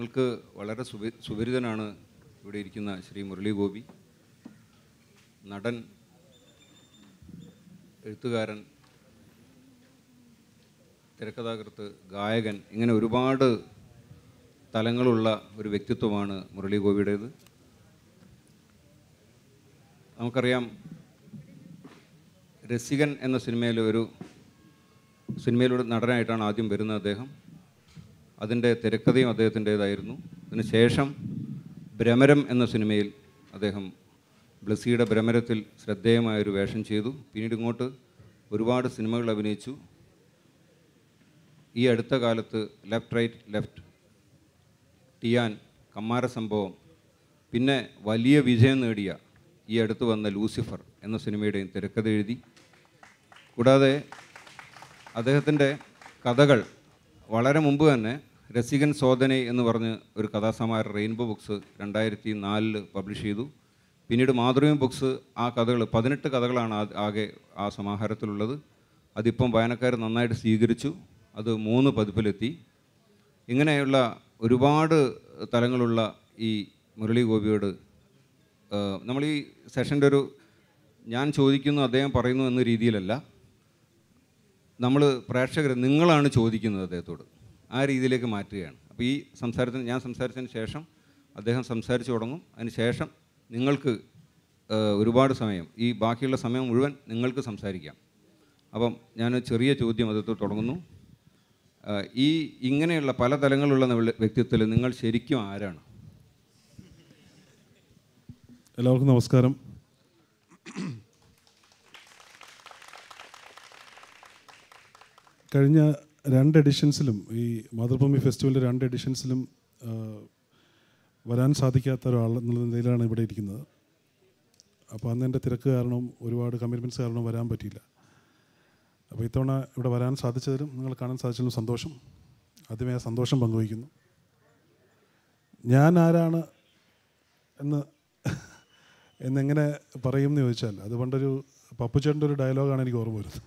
നിങ്ങൾക്ക് വളരെ സുപരി സുപരിതനാണ് ഇവിടെ ഇരിക്കുന്ന ശ്രീ മുരളി ഗോപി നടൻ എഴുത്തുകാരൻ തിരക്കഥാകൃത്ത് ഗായകൻ ഇങ്ങനെ ഒരുപാട് തലങ്ങളുള്ള ഒരു വ്യക്തിത്വമാണ് മുരളി ഗോപിയുടേത് നമുക്കറിയാം രസികൻ എന്ന സിനിമയിൽ ഒരു സിനിമയിലൂടെ നടനായിട്ടാണ് ആദ്യം വരുന്നത് അദ്ദേഹം അതിൻ്റെ തിരക്കഥയും അദ്ദേഹത്തിൻ്റേതായിരുന്നു അതിനുശേഷം ഭ്രമരം എന്ന സിനിമയിൽ അദ്ദേഹം ബ്ലസ്സിയുടെ ഭ്രമരത്തിൽ ശ്രദ്ധേയമായൊരു വേഷം ചെയ്തു പിന്നീട് ഇങ്ങോട്ട് ഒരുപാട് സിനിമകൾ അഭിനയിച്ചു ഈ അടുത്ത കാലത്ത് left right left Tiyaan Kammara Sambhavam പിന്നെ വലിയ വിജയം നേടിയ ഈ അടുത്ത് വന്ന ലൂസിഫർ എന്ന സിനിമയുടെയും തിരക്കഥ എഴുതി കൂടാതെ അദ്ദേഹത്തിൻ്റെ കഥകൾ വളരെ മുമ്പ് തന്നെ രസികൻ സോദനെ എന്ന് പറഞ്ഞ് ഒരു കഥാസമാഹാരം റെയിൻബോ ബുക്സ് രണ്ടായിരത്തി നാലിൽ പബ്ലിഷ് ചെയ്തു പിന്നീട് മാതൃഭൂമി ബുക്സ് ആ കഥകൾ പതിനെട്ട് കഥകളാണ് ആ- ആകെ ആ സമാഹാരത്തിലുള്ളത് അതിപ്പം വായനക്കാർ നന്നായിട്ട് സ്വീകരിച്ചു അത് മൂന്ന് പതിപ്പിലെത്തി ഇങ്ങനെയുള്ള ഒരുപാട് തലങ്ങളുള്ള ഈ മുരളി ഗോപിയോട് നമ്മൾ ഈ സെഷൻ്റെ ഒരു ഞാൻ ചോദിക്കുന്നു അദ്ദേഹം പറയുന്നു എന്ന രീതിയിലല്ല നമ്മൾ പ്രേക്ഷകർ നിങ്ങളാണ് ചോദിക്കുന്നത് അദ്ദേഹത്തോട് ആ രീതിയിലേക്ക് മാറ്റുകയാണ് അപ്പോൾ ഈ സംസാരത്തിന് ഞാൻ സംസാരിച്ചതിന് ശേഷം അദ്ദേഹം സംസാരിച്ചു തുടങ്ങും അതിന് ശേഷം നിങ്ങൾക്ക് ഏഹ്, ഒരുപാട് സമയം ഈ ബാക്കിയുള്ള സമയം മുഴുവൻ നിങ്ങൾക്ക് സംസാരിക്കാം അപ്പം ഞാൻ ചെറിയ ചോദ്യം അദ്ദേഹത്തോട് തുടങ്ങുന്നു ഏഹ്, ഈ ഇങ്ങനെയുള്ള പല തലങ്ങളുള്ള നിങ്ങളുടെ വ്യക്തിത്വത്തിൽ നിങ്ങൾ ശരിക്കും ആരാണ് എല്ലാവർക്കും നമസ്കാരം കഴിഞ്ഞ രണ്ട് എഡിഷൻസിലും ഈ മാതൃഭൂമി ഫെസ്റ്റിവലിൻ്റെ രണ്ട് എഡിഷൻസിലും ആ, വരാൻ സാധിക്കാത്ത ഒരാൾ എന്നുള്ള നിലയിലാണ് ഇവിടെ ഇരിക്കുന്നത് അപ്പോൾ അന്ന് എൻ്റെ തിരക്ക് കാരണം ഒരുപാട് കമ്മിറ്റ്മെൻറ്റ്സ് കാരണം വരാൻ പറ്റിയില്ല അപ്പോൾ ഇത്തവണ ഇവിടെ വരാൻ സാധിച്ചതിലും നിങ്ങൾ കാണാൻ സാധിച്ചതിലും സന്തോഷം ആദ്യമേ ആ സന്തോഷം പങ്കുവയ്ക്കുന്നു ഞാൻ ആരാണ് എന്ന് എന്നെങ്ങനെ പറയും എന്ന് ചോദിച്ചാൽ അത് പണ്ടൊരു പപ്പുചേട്ടൻ്റെ ഒരു ഡയലോഗാണ് എനിക്ക് ഓർമ്മ വരുന്നത്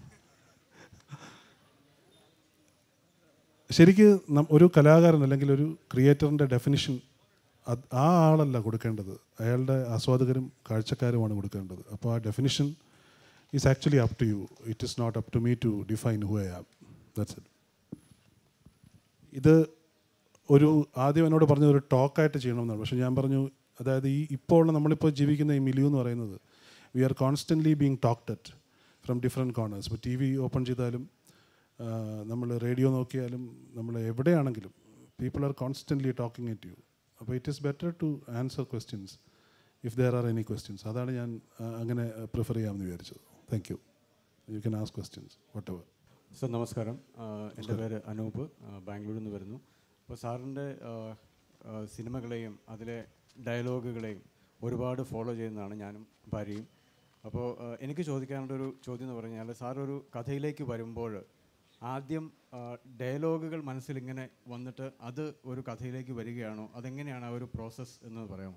ശരിക്ക് നം- ഒരു കലാകാരൻ അല്ലെങ്കിൽ ഒരു ക്രിയേറ്ററിൻ്റെ ഡെഫിനിഷൻ അത് ആ ആളല്ല കൊടുക്കേണ്ടത് അയാളുടെ ആസ്വാദകരും കാഴ്ചക്കാരുമാണ് കൊടുക്കേണ്ടത് അപ്പോൾ ആ definition is actually up to you it is not up to me to define who I am that's it ഇത് ഒരു ആദ്യം എന്നോട് പറഞ്ഞ ഒരു ടോക്കായിട്ട് ചെയ്യണമെന്നാണ് പക്ഷേ ഞാൻ പറഞ്ഞു അതായത് ഈ ഇപ്പോൾ ഉള്ള നമ്മളിപ്പോൾ ജീവിക്കുന്ന ഈ മിലിയു എന്ന് പറയുന്നത് we are constantly being talked at from different corners ഇപ്പോൾ ടി വി ഓപ്പൺ ചെയ്താലും നമ്മൾ റേഡിയോ നോക്കിയാലും നമ്മൾ എവിടെയാണെങ്കിലും people are constantly talking at you അപ്പോൾ it is better to answer questions if there are any questions അതാണ് ഞാൻ ആ, അങ്ങനെ പ്രിഫർ ചെയ്യാമെന്ന് വിചാരിച്ചത് thank you you can ask questions whatever sir നമസ്കാരം ആ, എൻ്റെ പേര് അനൂപ് ആ, ബാംഗ്ലൂരിൽ നിന്ന് വരുന്നു അപ്പോൾ സാറിൻ്റെ ആ, ആ, സിനിമകളെയും അതിലെ ഡയലോഗുകളെയും ഒരുപാട് ഫോളോ ചെയ്യുന്നതാണ് ഞാനും ഭാര്യയും അപ്പോൾ ആ, എനിക്ക് ചോദിക്കാനുള്ള ഒരു ചോദ്യം എന്ന് പറഞ്ഞാൽ സാർ ഒരു കഥയിലേക്ക് വരുമ്പോൾ ആദ്യം ആ, ഡയലോഗുകൾ മനസ്സിൽ ഇങ്ങനെ വന്നിട്ട് അത് ഒരു കഥയിലേക്ക് വരികയാണോ അതെങ്ങനെയാണ് ആ ഒരു പ്രോസസ്സ് എന്ന് പറയാമോ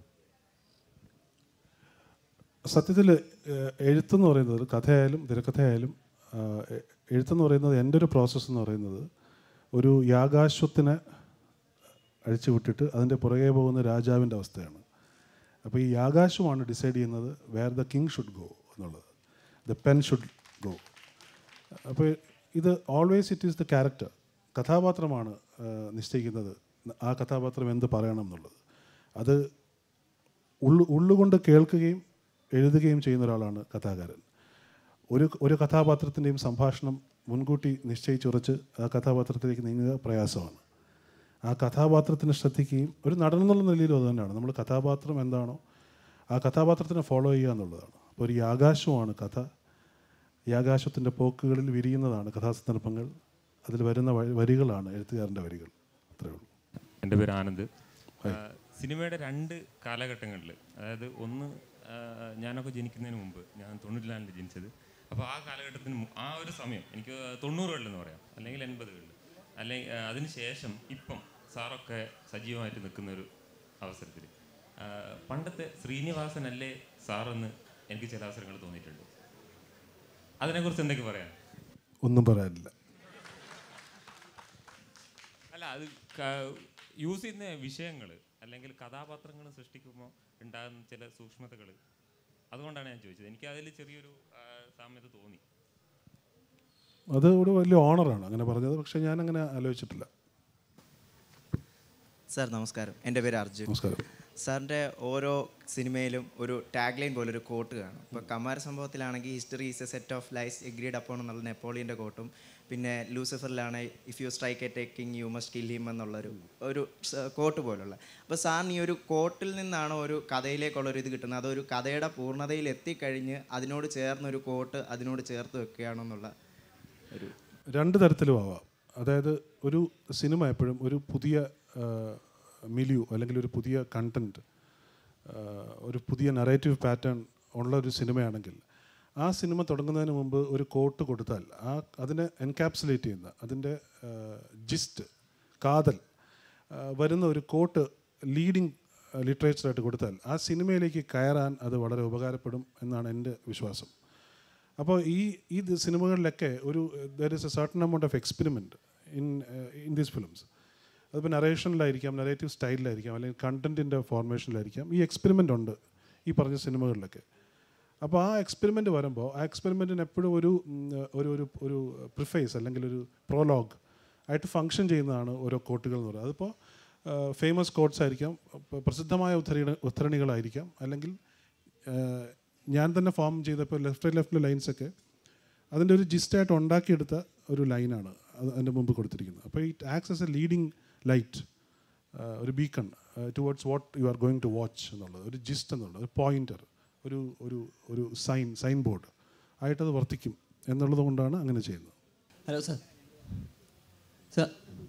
സത്യത്തിൽ എഴുത്തെന്ന് പറയുന്നത് കഥയായാലും തിരക്കഥയായാലും ആ, എ- എഴുത്തെന്ന് പറയുന്നത് എൻ്റെ ഒരു പ്രോസസ്സ് എന്ന് പറയുന്നത് ഒരു യാഗാശ്വത്തിനെ അഴിച്ചു വിട്ടിട്ട് അതിൻ്റെ പുറകെ പോകുന്ന രാജാവിൻ്റെ അവസ്ഥയാണ് അപ്പോൾ ഈ യാഗാശ്വമാണ് ഡിസൈഡ് ചെയ്യുന്നത് where the king should go എന്നുള്ളത് ദ പെൻ ഷുഡ് ഗോ അപ്പോൾ ഇത് always it is the character കഥാപാത്രമാണ് ആ, നിശ്ചയിക്കുന്നത് ആ കഥാപാത്രം എന്ത് പറയണം എന്നുള്ളത് അത് ഉള്ളു ഉള്ളുകൊണ്ട് കേൾക്കുകയും എഴുതുകയും ചെയ്യുന്ന ഒരാളാണ് കഥാകാരൻ ഒരു ഒരു കഥാപാത്രത്തിൻ്റെയും സംഭാഷണം മുൻകൂട്ടി നിശ്ചയിച്ചുറച്ച് ആ കഥാപാത്രത്തിലേക്ക് നീങ്ങുക പ്രയാസമാണ് ആ കഥാപാത്രത്തിനെ ശ്രദ്ധിക്കുകയും ഒരു നടൻ എന്നുള്ള നിലയിലും അത് തന്നെയാണ് നമ്മൾ കഥാപാത്രം എന്താണോ ആ കഥാപാത്രത്തിനെ ഫോളോ ചെയ്യുക എന്നുള്ളതാണ് അപ്പോൾ ഒരു യാകാശമാണ് കഥ യാകാശത്തിൻ്റെ പോക്കുകളിൽ വിരിയുന്നതാണ് കഥാസന്ദർഭങ്ങൾ അതിൽ വരുന്ന വ- വരികളാണ് എഴുത്തുകാരൻ്റെ വരികൾ അത്രയേ ഉള്ളൂ എൻ്റെ പേര് ആനന്ദ് ആ, സിനിമയുടെ രണ്ട് കാലഘട്ടങ്ങളിൽ അതായത് ഒന്ന് ആ, ഞാനൊക്കെ ജനിക്കുന്നതിന് മുമ്പ് ഞാൻ തൊണ്ണൂറ്റിനാലിൽ ജനിച്ചത് അപ്പോൾ ആ കാലഘട്ടത്തിന് മു- ആ ഒരു സമയം എനിക്ക് തൊണ്ണൂറുകളിലെന്ന് പറയാം അല്ലെങ്കിൽ എൺപതുകളിൽ അല്ലെങ്കിൽ അതിന് ശേഷം ഇപ്പം സാറൊക്കെ സജീവമായിട്ട് നിൽക്കുന്ന ഒരു അവസരത്തിൽ പണ്ടത്തെ ശ്രീനിവാസൻ അല്ലേ സാറെന്ന് എനിക്ക് ചില അവസരങ്ങൾ തോന്നിയിട്ടുണ്ട് അതിനെക്കുറിച്ച് എന്തൊക്കെ പറയാം ഒന്നും പറയാനില്ല അല്ല അത് ക- യൂസ് ചെയ്യുന്ന വിഷയങ്ങൾ അല്ലെങ്കിൽ കഥാപാത്രങ്ങൾ സൃഷ്ടിക്കുമ്പോൾ ഉണ്ടാകുന്ന ചില സൂക്ഷ്മതകൾ അതുകൊണ്ടാണ് ഞാൻ ചോദിച്ചത് എനിക്ക് അതിൽ ചെറിയൊരു ആ, സാമ്യത തോന്നി അത് ഒരു വലിയ ഓണറാണ് അങ്ങനെ പറഞ്ഞത് പക്ഷേ ഞാൻ അങ്ങനെ ആലോചിച്ചിട്ടില്ല സാർ നമസ്കാരം എൻ്റെ പേര് അർജുൻ നമസ്കാരം സാറിൻ്റെ ഓരോ സിനിമയിലും ഒരു ടാഗ് ലൈൻ പോലെ ഒരു കോട്ട് കാണും ഇപ്പോൾ കമാര സംഭവത്തിലാണെങ്കിൽ history is a set of lies agreed upon എന്നുള്ള നെപ്പോളിയൻ്റെ കോട്ടും പിന്നെ ലൂസിഫറിലാണ് if you strike a taking you must kill him എന്നുള്ളൊരു ഒരു കോട്ട് പോലുള്ള അപ്പോൾ സാറിന് ഈ ഒരു കോട്ടിൽ നിന്നാണോ ഒരു കഥയിലേക്കുള്ള ഒരു ഇത് കിട്ടുന്നത് അതോ ഒരു കഥയുടെ പൂർണ്ണതയിൽ എത്തിക്കഴിഞ്ഞ് അതിനോട് ചേർന്നൊരു കോട്ട് അതിനോട് ചേർത്ത് വെക്കുകയാണോ എന്നുള്ള ഒരു രണ്ട് തരത്തിലും ആവാം അതായത് ഒരു സിനിമ എപ്പോഴും ഒരു പുതിയ മിലിയു അല്ലെങ്കിൽ ഒരു പുതിയ കണ്ടൻറ്റ് ഒരു പുതിയ നറേറ്റീവ് പാറ്റേൺ ഉള്ള ഒരു സിനിമയാണെങ്കിൽ ആ സിനിമ തുടങ്ങുന്നതിന് മുമ്പ് ഒരു കോട്ട് കൊടുത്താൽ ആ അതിനെ എൻകാപ്സുലേറ്റ് ചെയ്യുന്ന അതിൻ്റെ ജിസ്റ്റ് കാതൽ ആ, വരുന്ന ഒരു കോട്ട് ലീഡിങ് ലിറ്ററേച്ചറായിട്ട് കൊടുത്താൽ ആ സിനിമയിലേക്ക് കയറാൻ അത് വളരെ ഉപകാരപ്പെടും എന്നാണ് എൻ്റെ വിശ്വാസം അപ്പോൾ ഈ ഈ ദ- സിനിമകളിലൊക്കെ ഒരു there is a certain amount of experiment in in these films അതിപ്പോൾ നറേഷനിലായിരിക്കാം നറേറ്റീവ് സ്റ്റൈലിലായിരിക്കാം അല്ലെങ്കിൽ കണ്ടൻറ്റിൻ്റെ ഫോർമേഷനിലായിരിക്കാം ഈ എക്സ്പെരിമെൻ്റ് ഉണ്ട് ഈ പറഞ്ഞ സിനിമകളിലൊക്കെ അപ്പോൾ ആ എക്സ്പെരിമെൻ്റ് വരുമ്പോൾ ആ എക്സ്പെരിമെൻറ്റിന് എപ്പോഴും ഒരു ഉം, ഒരു ഒരു ഒരു പ്രിഫേസ് അല്ലെങ്കിൽ ഒരു പ്രോലോഗ് ആയിട്ട് ഫങ്ഷൻ ചെയ്യുന്നതാണ് ഓരോ കോട്ടുകൾ എന്ന് പറയുന്നത് അതിപ്പോൾ ഫേമസ് കോട്ട്സ് ആയിരിക്കാം പ- പ്രസിദ്ധമായ ഉദ്ധരണി ഉദ്ധരണികളായിരിക്കാം അല്ലെങ്കിൽ ഏഹ്, ഞാൻ തന്നെ ഫോം ചെയ്തപ്പോൾ ലെഫ്റ്റ് റൈറ്റ് ലെഫ്റ്റിലെ ലൈൻസൊക്കെ അതിൻ്റെ ഒരു ജിസ്റ്റായിട്ട് ഉണ്ടാക്കിയെടുത്ത ഒരു ലൈനാണ് അത് അതിൻ്റെ മുമ്പ് കൊടുത്തിരിക്കുന്നത് അപ്പോൾ it acts as a leading light ഒരു beacon towards what you are going to watch എന്നുള്ളത് ഒരു ജിസ്റ്റ് എന്നുള്ളത് ഒരു പോയിൻ്റർ ഒരു ഒരു ഒരു സൈൻ സൈൻ ബോർഡ് ആയിട്ടത് വർത്തിക്കും എന്നുള്ളത് കൊണ്ടാണ് അങ്ങനെ ചെയ്യുന്നത് ഹലോ സാർ സാർ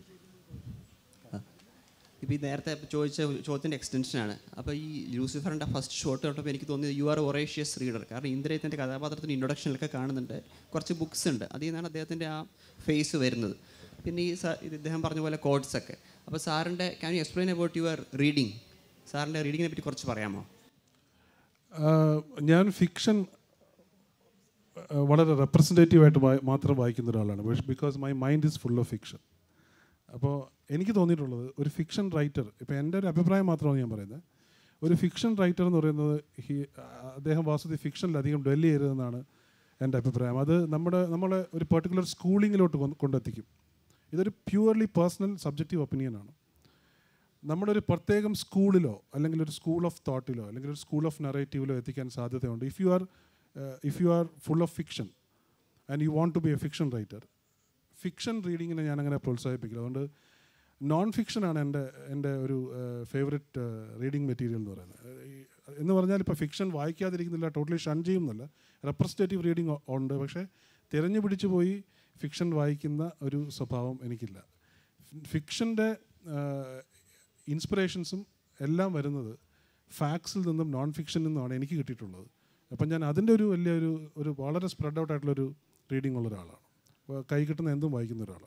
ഇപ്പോൾ ഈ നേരത്തെ ചോദിച്ച ചോദ്യത്തിൻ്റെ എക്സ്റ്റൻഷനാണ് അപ്പോൾ ഈ ലൂസിഫറിൻ്റെ ഫസ്റ്റ് ഷോട്ട് കണ്ടപ്പോൾ എനിക്ക് തോന്നിയത് യു ആർ ഒറേഷ്യസ് റീഡർ കാരണം ഇന്ദ്രയത്തിൻ്റെ കഥാപാത്രത്തിൻ്റെ ഇൻട്രൊഡക്ഷനിലൊക്കെ കാണുന്നുണ്ട് കുറച്ച് ബുക്സ് ഉണ്ട് അതിൽ നിന്നാണ് അദ്ദേഹത്തിൻ്റെ ആ ഫേസ് വരുന്നത് പിന്നെ ഈ സാർ ഇത് ഇദ്ദേഹം പറഞ്ഞ പോലെ കോഡ്സ് ഒക്കെ അപ്പോൾ സാറിൻ്റെ can you explain about your reading സാറിൻ്റെ റീഡിങ്ങിനെ പറ്റി കുറച്ച് പറയാമോ ആഹ് ഞാൻ ഫിക്ഷൻ ആഹ് വളരെ റെപ്രസെൻറ്റേറ്റീവായിട്ട് മാത്രം വായിക്കുന്ന ഒരാളാണ് because my mind is full of fiction അപ്പോൾ എനിക്ക് തോന്നിയിട്ടുള്ളത് ഒരു ഫിക്ഷൻ റൈറ്റർ ഇപ്പോൾ എൻ്റെ ഒരു അഭിപ്രായം മാത്രമാണ് ഞാൻ പറയുന്നത് ഒരു ഫിക്ഷൻ റൈറ്റർ എന്ന് പറയുന്നത് ഹി അദ്ദേഹം വാസ്തുതി ഫിക്ഷനിൽ അധികം ഡ്വെല് ചെയ്യരുതെന്നാണ് എൻ്റെ അഭിപ്രായം അത് നമ്മുടെ നമ്മളെ ഒരു പെർട്ടിക്കുലർ സ്കൂളിങ്ങിലോട്ട് കൊ- കൊണ്ടെത്തിക്കും ഇതൊരു പ്യുവർലി പേഴ്സണൽ സബ്ജക്റ്റീവ് ഒപ്പീനിയനാണ് നമ്മുടെ ഒരു പ്രത്യേകം സ്കൂളിലോ അല്ലെങ്കിൽ ഒരു സ്കൂൾ ഓഫ് തോട്ടിലോ അല്ലെങ്കിൽ ഒരു സ്കൂൾ ഓഫ് നറേറ്റീവിലോ എത്തിക്കാൻ സാധ്യതയുണ്ട് if you are if you are full of fiction and you want to be a fiction writer fiction റീഡിങ്ങിനെ ഞാൻ അങ്ങനെ പ്രോത്സാഹിപ്പിക്കില്ല അതുകൊണ്ട് നോൺ ഫിക്ഷനാണ് എൻ്റെ എൻ്റെ ഒരു ഫേവററ്റ് റീഡിങ് മെറ്റീരിയൽ എന്ന് പറയുന്നത് ഏഹ്, ഈ- എന്ന് പറഞ്ഞാൽ ഇപ്പോൾ ഫിക്ഷൻ വായിക്കാതിരിക്കുന്നില്ല ടോട്ടലി ഷൻ ചെയ്യുന്നില്ല റെപ്രസെൻറ്റേറ്റീവ് റീഡിങ് ഉണ്ട് പക്ഷേ തിരഞ്ഞു പിടിച്ചു പോയി ഫിക്ഷൻ വായിക്കുന്ന ഒരു സ്വഭാവം എനിക്കില്ല ഫിക്ഷൻ്റെ ഇൻസ്പിറേഷൻസും എല്ലാം വരുന്നത് ഫാക്സിൽ നിന്നും നോൺ ഫിക്ഷനിൽ നിന്നുമാണ് എനിക്ക് കിട്ടിയിട്ടുള്ളത് അപ്പം ഞാൻ അതിൻ്റെ ഒരു വലിയൊരു ഒരു വളരെ സ്പ്രെഡ് ഔട്ട് ആയിട്ടുള്ളൊരു റീഡിംഗ് ഉള്ള ഒരാളാണ് അപ്പോൾ കൈ കിട്ടുന്ന എന്തും വായിക്കുന്ന ഒരാളാണ്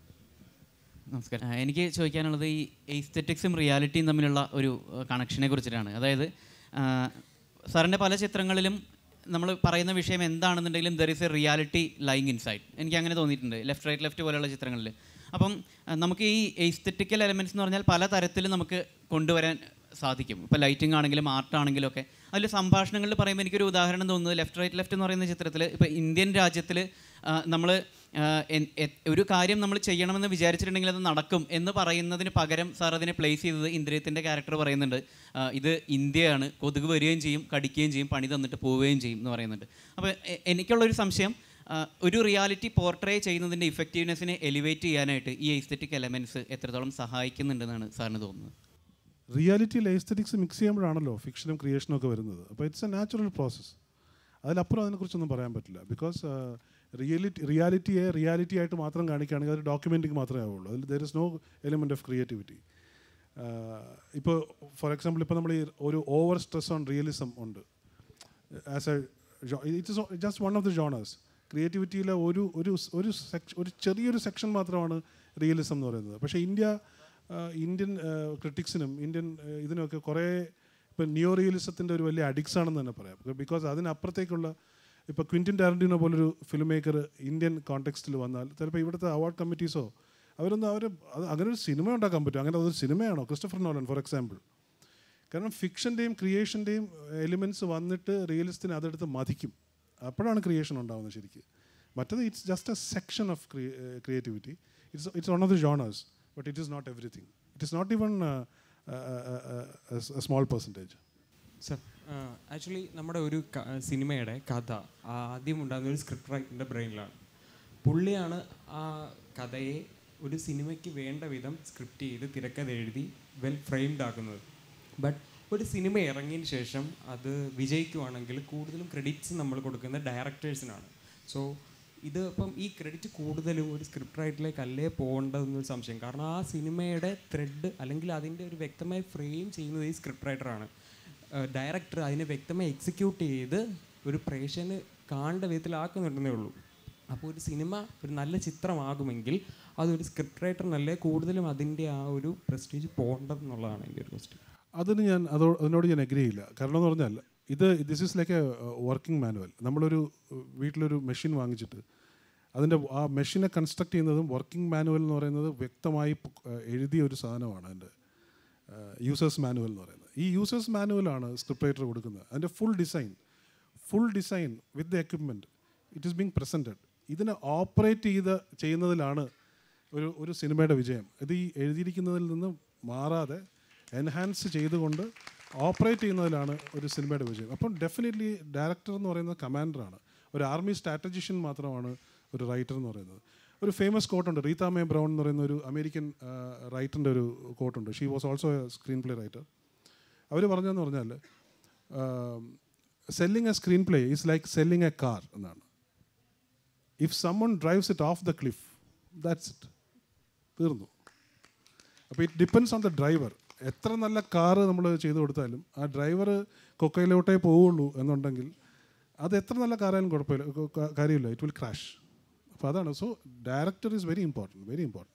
നമസ്കാരം ആ, എനിക്ക് ചോദിക്കാനുള്ളത് ഈ എസ്തെറ്റിക്സും റിയാലിറ്റിയും തമ്മിലുള്ള ഒരു കണക്ഷനെ കുറിച്ചിട്ടാണ് അതായത് ആ, സാറിൻ്റെ പല ചിത്രങ്ങളിലും നമ്മൾ പറയുന്ന വിഷയം എന്താണെന്നുണ്ടെങ്കിലും there is a reality lying inside എനിക്ക് അങ്ങനെ തോന്നിയിട്ടുണ്ട് ലെഫ്റ്റ് റൈറ്റ് ലെഫ്റ്റ് പോലെയുള്ള ചിത്രങ്ങളിൽ അപ്പം ആ, നമുക്ക് ഈ എസ്തെറ്റിക്കൽ എലമെൻറ്റ്സ് എന്ന് പറഞ്ഞാൽ പല തരത്തിൽ നമുക്ക് കൊണ്ടുവരാൻ സാധിക്കും ഇപ്പോൾ ലൈറ്റിംഗ് ആണെങ്കിലും ആർട്ട് ആണെങ്കിലും ഒക്കെ അതിൽ സംഭാഷണങ്ങളിൽ പറയുമ്പോൾ എനിക്കൊരു ഉദാഹരണം തോന്നുന്നത് ലെഫ്റ്റ് റൈറ്റ് ലെഫ്റ്റ് എന്ന് പറയുന്ന ചിത്രത്തിൽ ഇപ്പോൾ ഇന്ത്യൻ രാജ്യത്തിൽ നമ്മൾ ഒരു കാര്യം നമ്മൾ ചെയ്യണമെന്ന് വിചാരിച്ചിട്ടുണ്ടെങ്കിൽ അത് നടക്കും എന്ന് പറയുന്നതിന് പകരം സാർ അതിനെ പ്ലേസ് ചെയ്തത് ഇന്ദ്രിയത്തിൻ്റെ ക്യാരക്ടർ പറയുന്നുണ്ട് ആ, ഇത് ഇന്ത്യയാണ് കൊതുക് വരികയും ചെയ്യും കടിക്കുകയും ചെയ്യും പണി തന്നിട്ട് പോവുകയും ചെയ്യും എന്ന് പറയുന്നുണ്ട് അപ്പോൾ എ- എനിക്കുള്ളൊരു സംശയം ആ, ഒരു റിയാലിറ്റി പോർട്രേ ചെയ്യുന്നതിൻ്റെ ഇഫക്റ്റീവ്നെസ്സിനെ എലിവേറ്റ് ചെയ്യാനായിട്ട് ഈ എസ്തെറ്റിക് എലമെൻറ്റ്സ് എത്രത്തോളം സഹായിക്കുന്നുണ്ടെന്നാണ് സാറിന് തോന്നുന്നത് റിയാലിറ്റിയിൽ എസ്തറ്റിക്സ് മിക്സ് ചെയ്യുമ്പോഴാണല്ലോ ഫിക്ഷനും ക്രിയേഷനും ഒക്കെ വരുന്നത് അപ്പോൾ ഇറ്റ്സ് എ നാച്ചുറൽ പ്രോസസ്സ് അതിലപ്പുറം അതിനെക്കുറിച്ചൊന്നും പറയാൻ പറ്റില്ല ബിക്കോസ് റിയലിറ്റി റിയാലിറ്റിയെ റിയാലിറ്റി ആയിട്ട് മാത്രം കാണിക്കുകയാണെങ്കിൽ അത് ഡോക്യുമെൻറ്റിങ് മാത്രമേ ആവുള്ളൂ അതിൽ there is no element of creativity ഇപ്പോൾ ഫോർ എക്സാമ്പിൾ ഇപ്പോൾ നമ്മൾ ഈ ഒരു ഓവർ സ്ട്രെസ് ഓൺ റിയലിസം ഉണ്ട് as a it is just one of the genres ക്രിയേറ്റിവിറ്റിയിലെ ഒരു ഒരു ഒരു സെക്ഷൻ ഒരു ചെറിയൊരു സെക്ഷൻ മാത്രമാണ് റിയലിസം എന്ന് പറയുന്നത് പക്ഷേ ഇന്ത്യ ആ, ഇന്ത്യൻ ക്രിട്ടിക്സിനും ഇന്ത്യൻ ആ, ഇതിനൊക്കെ കുറേ ഇപ്പം നിയോ റിയലിസത്തിൻ്റെ ഒരു വലിയ അഡിക്സ് ആണെന്ന് തന്നെ പറയാം ബിക്കോസ് അതിനപ്പുറത്തേക്കുള്ള ഇപ്പോൾ ക്വിൻറ്റിൻ ടാരൻറ്റീനോ പോലൊരു ഫിലിം മേക്കർ ഇന്ത്യൻ കോണ്ടെക്സ്റ്റിൽ വന്നാൽ ചിലപ്പോൾ ഇവിടുത്തെ അവാർഡ് കമ്മിറ്റീസോ അവരൊന്നും അവർ അത് അങ്ങനെ ഒരു സിനിമ ഉണ്ടാക്കാൻ പറ്റും അങ്ങനെ അതൊരു സിനിമയാണോ ക്രിസ്റ്റഫർ നോലൻ ഫോർ എക്സാമ്പിൾ കാരണം ഫിക്ഷൻ്റെയും ക്രിയേഷൻ്റെയും എലിമെൻറ്റ്സ് വന്നിട്ട് റിയലിസ്റ്റിനെ അതെടുത്ത് മതിക്കും അപ്പോഴാണ് ക്രിയേഷൻ ഉണ്ടാകുന്നത് ശരിക്ക് മറ്റത് it's just a section of creativity it's it's one of the genres but it is not everything it is not even small percentage sir actually നമ്മുടെ ഒരു ക- സിനിമയുടെ കഥ ആദ്യം ഉണ്ടാകുന്ന ഒരു സ്ക്രിപ്റ്റ് റൈറ്ററിൻ്റെ ബ്രെയിനിലാണ് പുള്ളിയാണ് ആ കഥയെ ഒരു സിനിമയ്ക്ക് വേണ്ട വിധം സ്ക്രിപ്റ്റ് ചെയ്ത് തിരക്കഥ എഴുതി വെൽ ഫ്രെയിംഡ് ആക്കുന്നത് ബട്ട് ഒരു സിനിമ ഇറങ്ങിയതിന് ശേഷം അത് വിജയിക്കുവാണെങ്കിൽ കൂടുതലും ക്രെഡിറ്റ്സ് നമ്മൾ കൊടുക്കുന്ന ഡയറക്ടേഴ്സിനാണ് സോ ഇത് ഇപ്പം ഈ ക്രെഡിറ്റ് കൂടുതലും ഒരു സ്ക്രിപ്റ്റ് റൈറ്ററിലേക്ക് അല്ലേ പോകേണ്ടതെന്നൊരു സംശയം കാരണം ആ സിനിമയുടെ ത്രെഡ് അല്ലെങ്കിൽ അതിൻ്റെ ഒരു വ്യക്തമായി ഫ്രെയിം ചെയ്യുന്നത് ഈ സ്ക്രിപ്റ്റ് റൈറ്ററാണ് ഡയറക്ടർ അതിനെ വ്യക്തമായി എക്സിക്യൂട്ട് ചെയ്ത് ഒരു പ്രേക്ഷകന് കാണേണ്ട വിധത്തിലാക്കുന്നുണ്ടെന്നേ ഉള്ളൂ അപ്പോൾ ഒരു സിനിമ ഒരു നല്ല ചിത്രമാകുമെങ്കിൽ അതൊരു സ്ക്രിപ്റ്റ് റൈറ്ററിനല്ലേ കൂടുതലും അതിൻ്റെ ആ ഒരു പ്രസ്റ്റീജ് പോകേണ്ടതെന്നുള്ളതാണ് എൻ്റെ ഒരു ക്വസ്റ്റ്യൻ അതിന് ഞാൻ അതോ അതിനോട് ഞാൻ അഗ്രി ചെയ്യില്ല കാരണം എന്ന് പറഞ്ഞാൽ ഇത് this is like a working manual നമ്മളൊരു uh, വീട്ടിലൊരു മെഷീൻ വാങ്ങിച്ചിട്ട് അതിൻ്റെ ആ മെഷീനെ കൺസ്ട്രക്ട് ചെയ്യുന്നതും വർക്കിംഗ് മാനുവൽ എന്ന് പറയുന്നത് വ്യക്തമായി പ്- uh, എഴുതിയ ഒരു സാധനമാണ് അതിൻ്റെ യൂസേഴ്സ് മാനുവൽ എന്ന് പറയുന്നത് ഈ യൂസേഴ്സ് മാനുവലാണ് സ്ക്രിപ്റ്റ് റൈറ്റർ കൊടുക്കുന്നത് അതിൻ്റെ full design full design with the equipment it is being presented ഇതിനെ ഓപ്പറേറ്റ് ചെയ്ത് ചെയ്യുന്നതിലാണ് ഒരു ഒരു സിനിമയുടെ വിജയം ഇത് ഈ എഴുതിയിരിക്കുന്നതിൽ നിന്ന് മാറാതെ എൻഹാൻസ് ചെയ്തുകൊണ്ട് ഓപ്പറേറ്റ് ചെയ്യുന്നതിലാണ് ഒരു സിനിമയുടെ വിജയം അപ്പം ഡെഫിനറ്റ്ലി ഡയറക്ടർ എന്ന് പറയുന്നത് കമാൻഡറാണ് ഒരു ആർമി സ്ട്രാറ്റജിഷ്യൻ മാത്രമാണ് ഒരു റൈറ്റർ എന്ന് പറയുന്നത് ഒരു ഫേമസ് കോട്ടുണ്ട് റീത മേ ബ്രൗൺ എന്ന് പറയുന്ന ഒരു അമേരിക്കൻ റൈറ്ററിൻ്റെ ഒരു കോട്ടുണ്ട് she was also a screen play writer അവർ പറഞ്ഞതെന്ന് പറഞ്ഞാൽ selling a screen play is like selling a car എന്നാണ് if someone drives it off the cliff that's it തീർന്നു അപ്പോൾ it depends on the driver എത്ര നല്ല കാറ് നമ്മൾ ചെയ്തു കൊടുത്താലും ആ ഡ്രൈവർ കൊക്കയിലോട്ടേ പോവുള്ളൂ എന്നുണ്ടെങ്കിൽ അത് എത്ര നല്ല കാറായാലും കുഴപ്പമില്ല കൊ- ക- കാര്യമില്ല ഇറ്റ് വിൽ ക്രാഷ് അപ്പോൾ അതാണ് so director is very important very important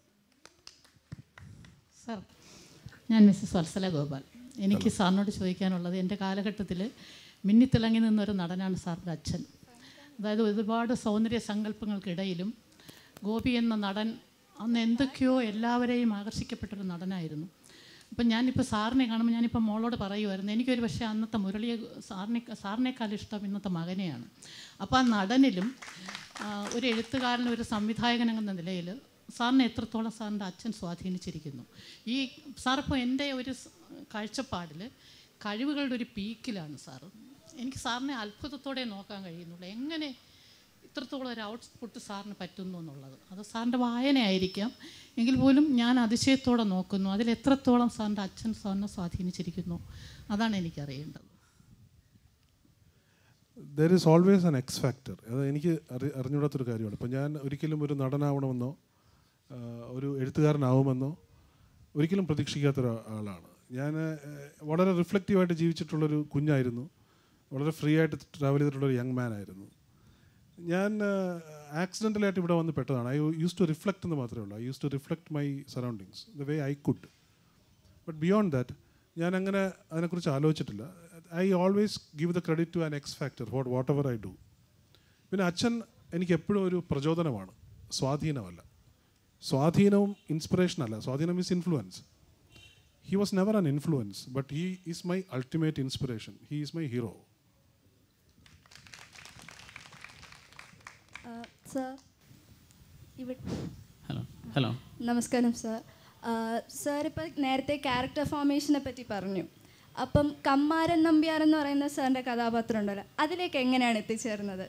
sir ഞാൻ മിസ്സസ് വത്സല ഗോപാൽ എനിക്ക് സാറിനോട് ചോദിക്കാനുള്ളത് എൻ്റെ കാലഘട്ടത്തിൽ മിന്നിത്തിളങ്ങി നിന്നൊരു നടനാണ് സാറിൻ്റെ അച്ഛൻ അതായത് ഒരുപാട് സൗന്ദര്യ സങ്കല്പങ്ങൾക്കിടയിലും ഗോപി എന്ന നടൻ അന്ന് എന്തൊക്കെയോ എല്ലാവരെയും ആകർഷിക്കപ്പെട്ടൊരു നടനായിരുന്നു അപ്പം ഞാനിപ്പോൾ സാറിനെ കാണുമ്പോൾ ഞാനിപ്പോൾ മോളോട് പറയുമായിരുന്നു എനിക്കൊരു പക്ഷേ അന്നത്തെ മുരളിയെ സാറിനെ സാറിനേക്കാൾ ഇഷ്ടം ഇന്നത്തെ മകനെയാണ് അപ്പോൾ ആ നടനിലും ആ, ഒരു എഴുത്തുകാരനും ഒരു സംവിധായകൻ എന്ന നിലയിൽ സാറിനെ എത്രത്തോളം സാറിൻ്റെ അച്ഛൻ സ്വാധീനിച്ചിരിക്കുന്നു ഈ സാറിപ്പോൾ എൻ്റെ ഒരു സ് കാഴ്ചപ്പാടിൽ കഴിവുകളുടെ ഒരു പീക്കിലാണ് സാറ് എനിക്ക് സാറിനെ അത്ഭുതത്തോടെ നോക്കാൻ കഴിയുന്നുള്ളൂ എങ്ങനെ ഇത്രത്തോളം ഒരു ഔട്ട്പുട്ട് സാറിന് പറ്റുന്നു എന്നുള്ളത് അത് സാറിൻ്റെ വായനയായിരിക്കാം എങ്കിൽ പോലും ഞാൻ അതിശയത്തോടെ നോക്കുന്നു അതിൽ എത്രത്തോളം സാറിൻ്റെ അച്ഛൻ സാറിനെ സ്വാധീനിച്ചിരിക്കുന്നു അതാണ് എനിക്കറിയേണ്ടത് there is always an X factor അത് എനിക്ക് അറി അറിഞ്ഞൂടാത്തൊരു കാര്യമാണ് ഇപ്പം ഞാൻ ഒരിക്കലും ഒരു നടനാവണമെന്നോ ആ, ഒരു എഴുത്തുകാരനാവുമെന്നോ ഒരിക്കലും പ്രതീക്ഷിക്കാത്ത ഒരു ആളാണ് ഞാൻ ആ, വളരെ റിഫ്ലക്റ്റീവായിട്ട് ജീവിച്ചിട്ടുള്ളൊരു കുഞ്ഞായിരുന്നു വളരെ ഫ്രീ ആയിട്ട് ട്രാവൽ ചെയ്തിട്ടുള്ളൊരു യങ് മാൻ ആയിരുന്നു ഞാൻ ആക്സിഡൻ്റലായിട്ട് ഇവിടെ വന്ന് പെട്ടതാണ് ഐ യൂസ് ടു റിഫ്ലക്റ്റ് എന്ന് മാത്രമേ ഉള്ളൂ I use to reflect my surroundings the way I could but beyond that ഞാൻ അങ്ങനെ അതിനെക്കുറിച്ച് ആലോചിച്ചിട്ടില്ല I always give the credit to an X factor what whatever I do പിന്നെ അച്ഛൻ എനിക്ക് എപ്പോഴും ഒരു പ്രചോദനമാണ് സ്വാധീനമല്ല സ്വാധീനവും ഇൻസ്പിറേഷൻ അല്ല സ്വാധീനം is influence he was never an influence but he is my ultimate inspiration he is my hero sir ഇവിടെ ഹലോ ഹലോ നമസ്കാരം സർ സാർ ഇപ്പം നേരത്തെ ക്യാരക്ടർ ഫോർമേഷനെ പറ്റി പറഞ്ഞു അപ്പം കമ്മാരൻ നമ്പ്യാർ എന്ന് പറയുന്ന സാറിൻ്റെ കഥാപാത്രം ഉണ്ടല്ലോ അതിലേക്ക് എങ്ങനെയാണ് എത്തിച്ചേർന്നത്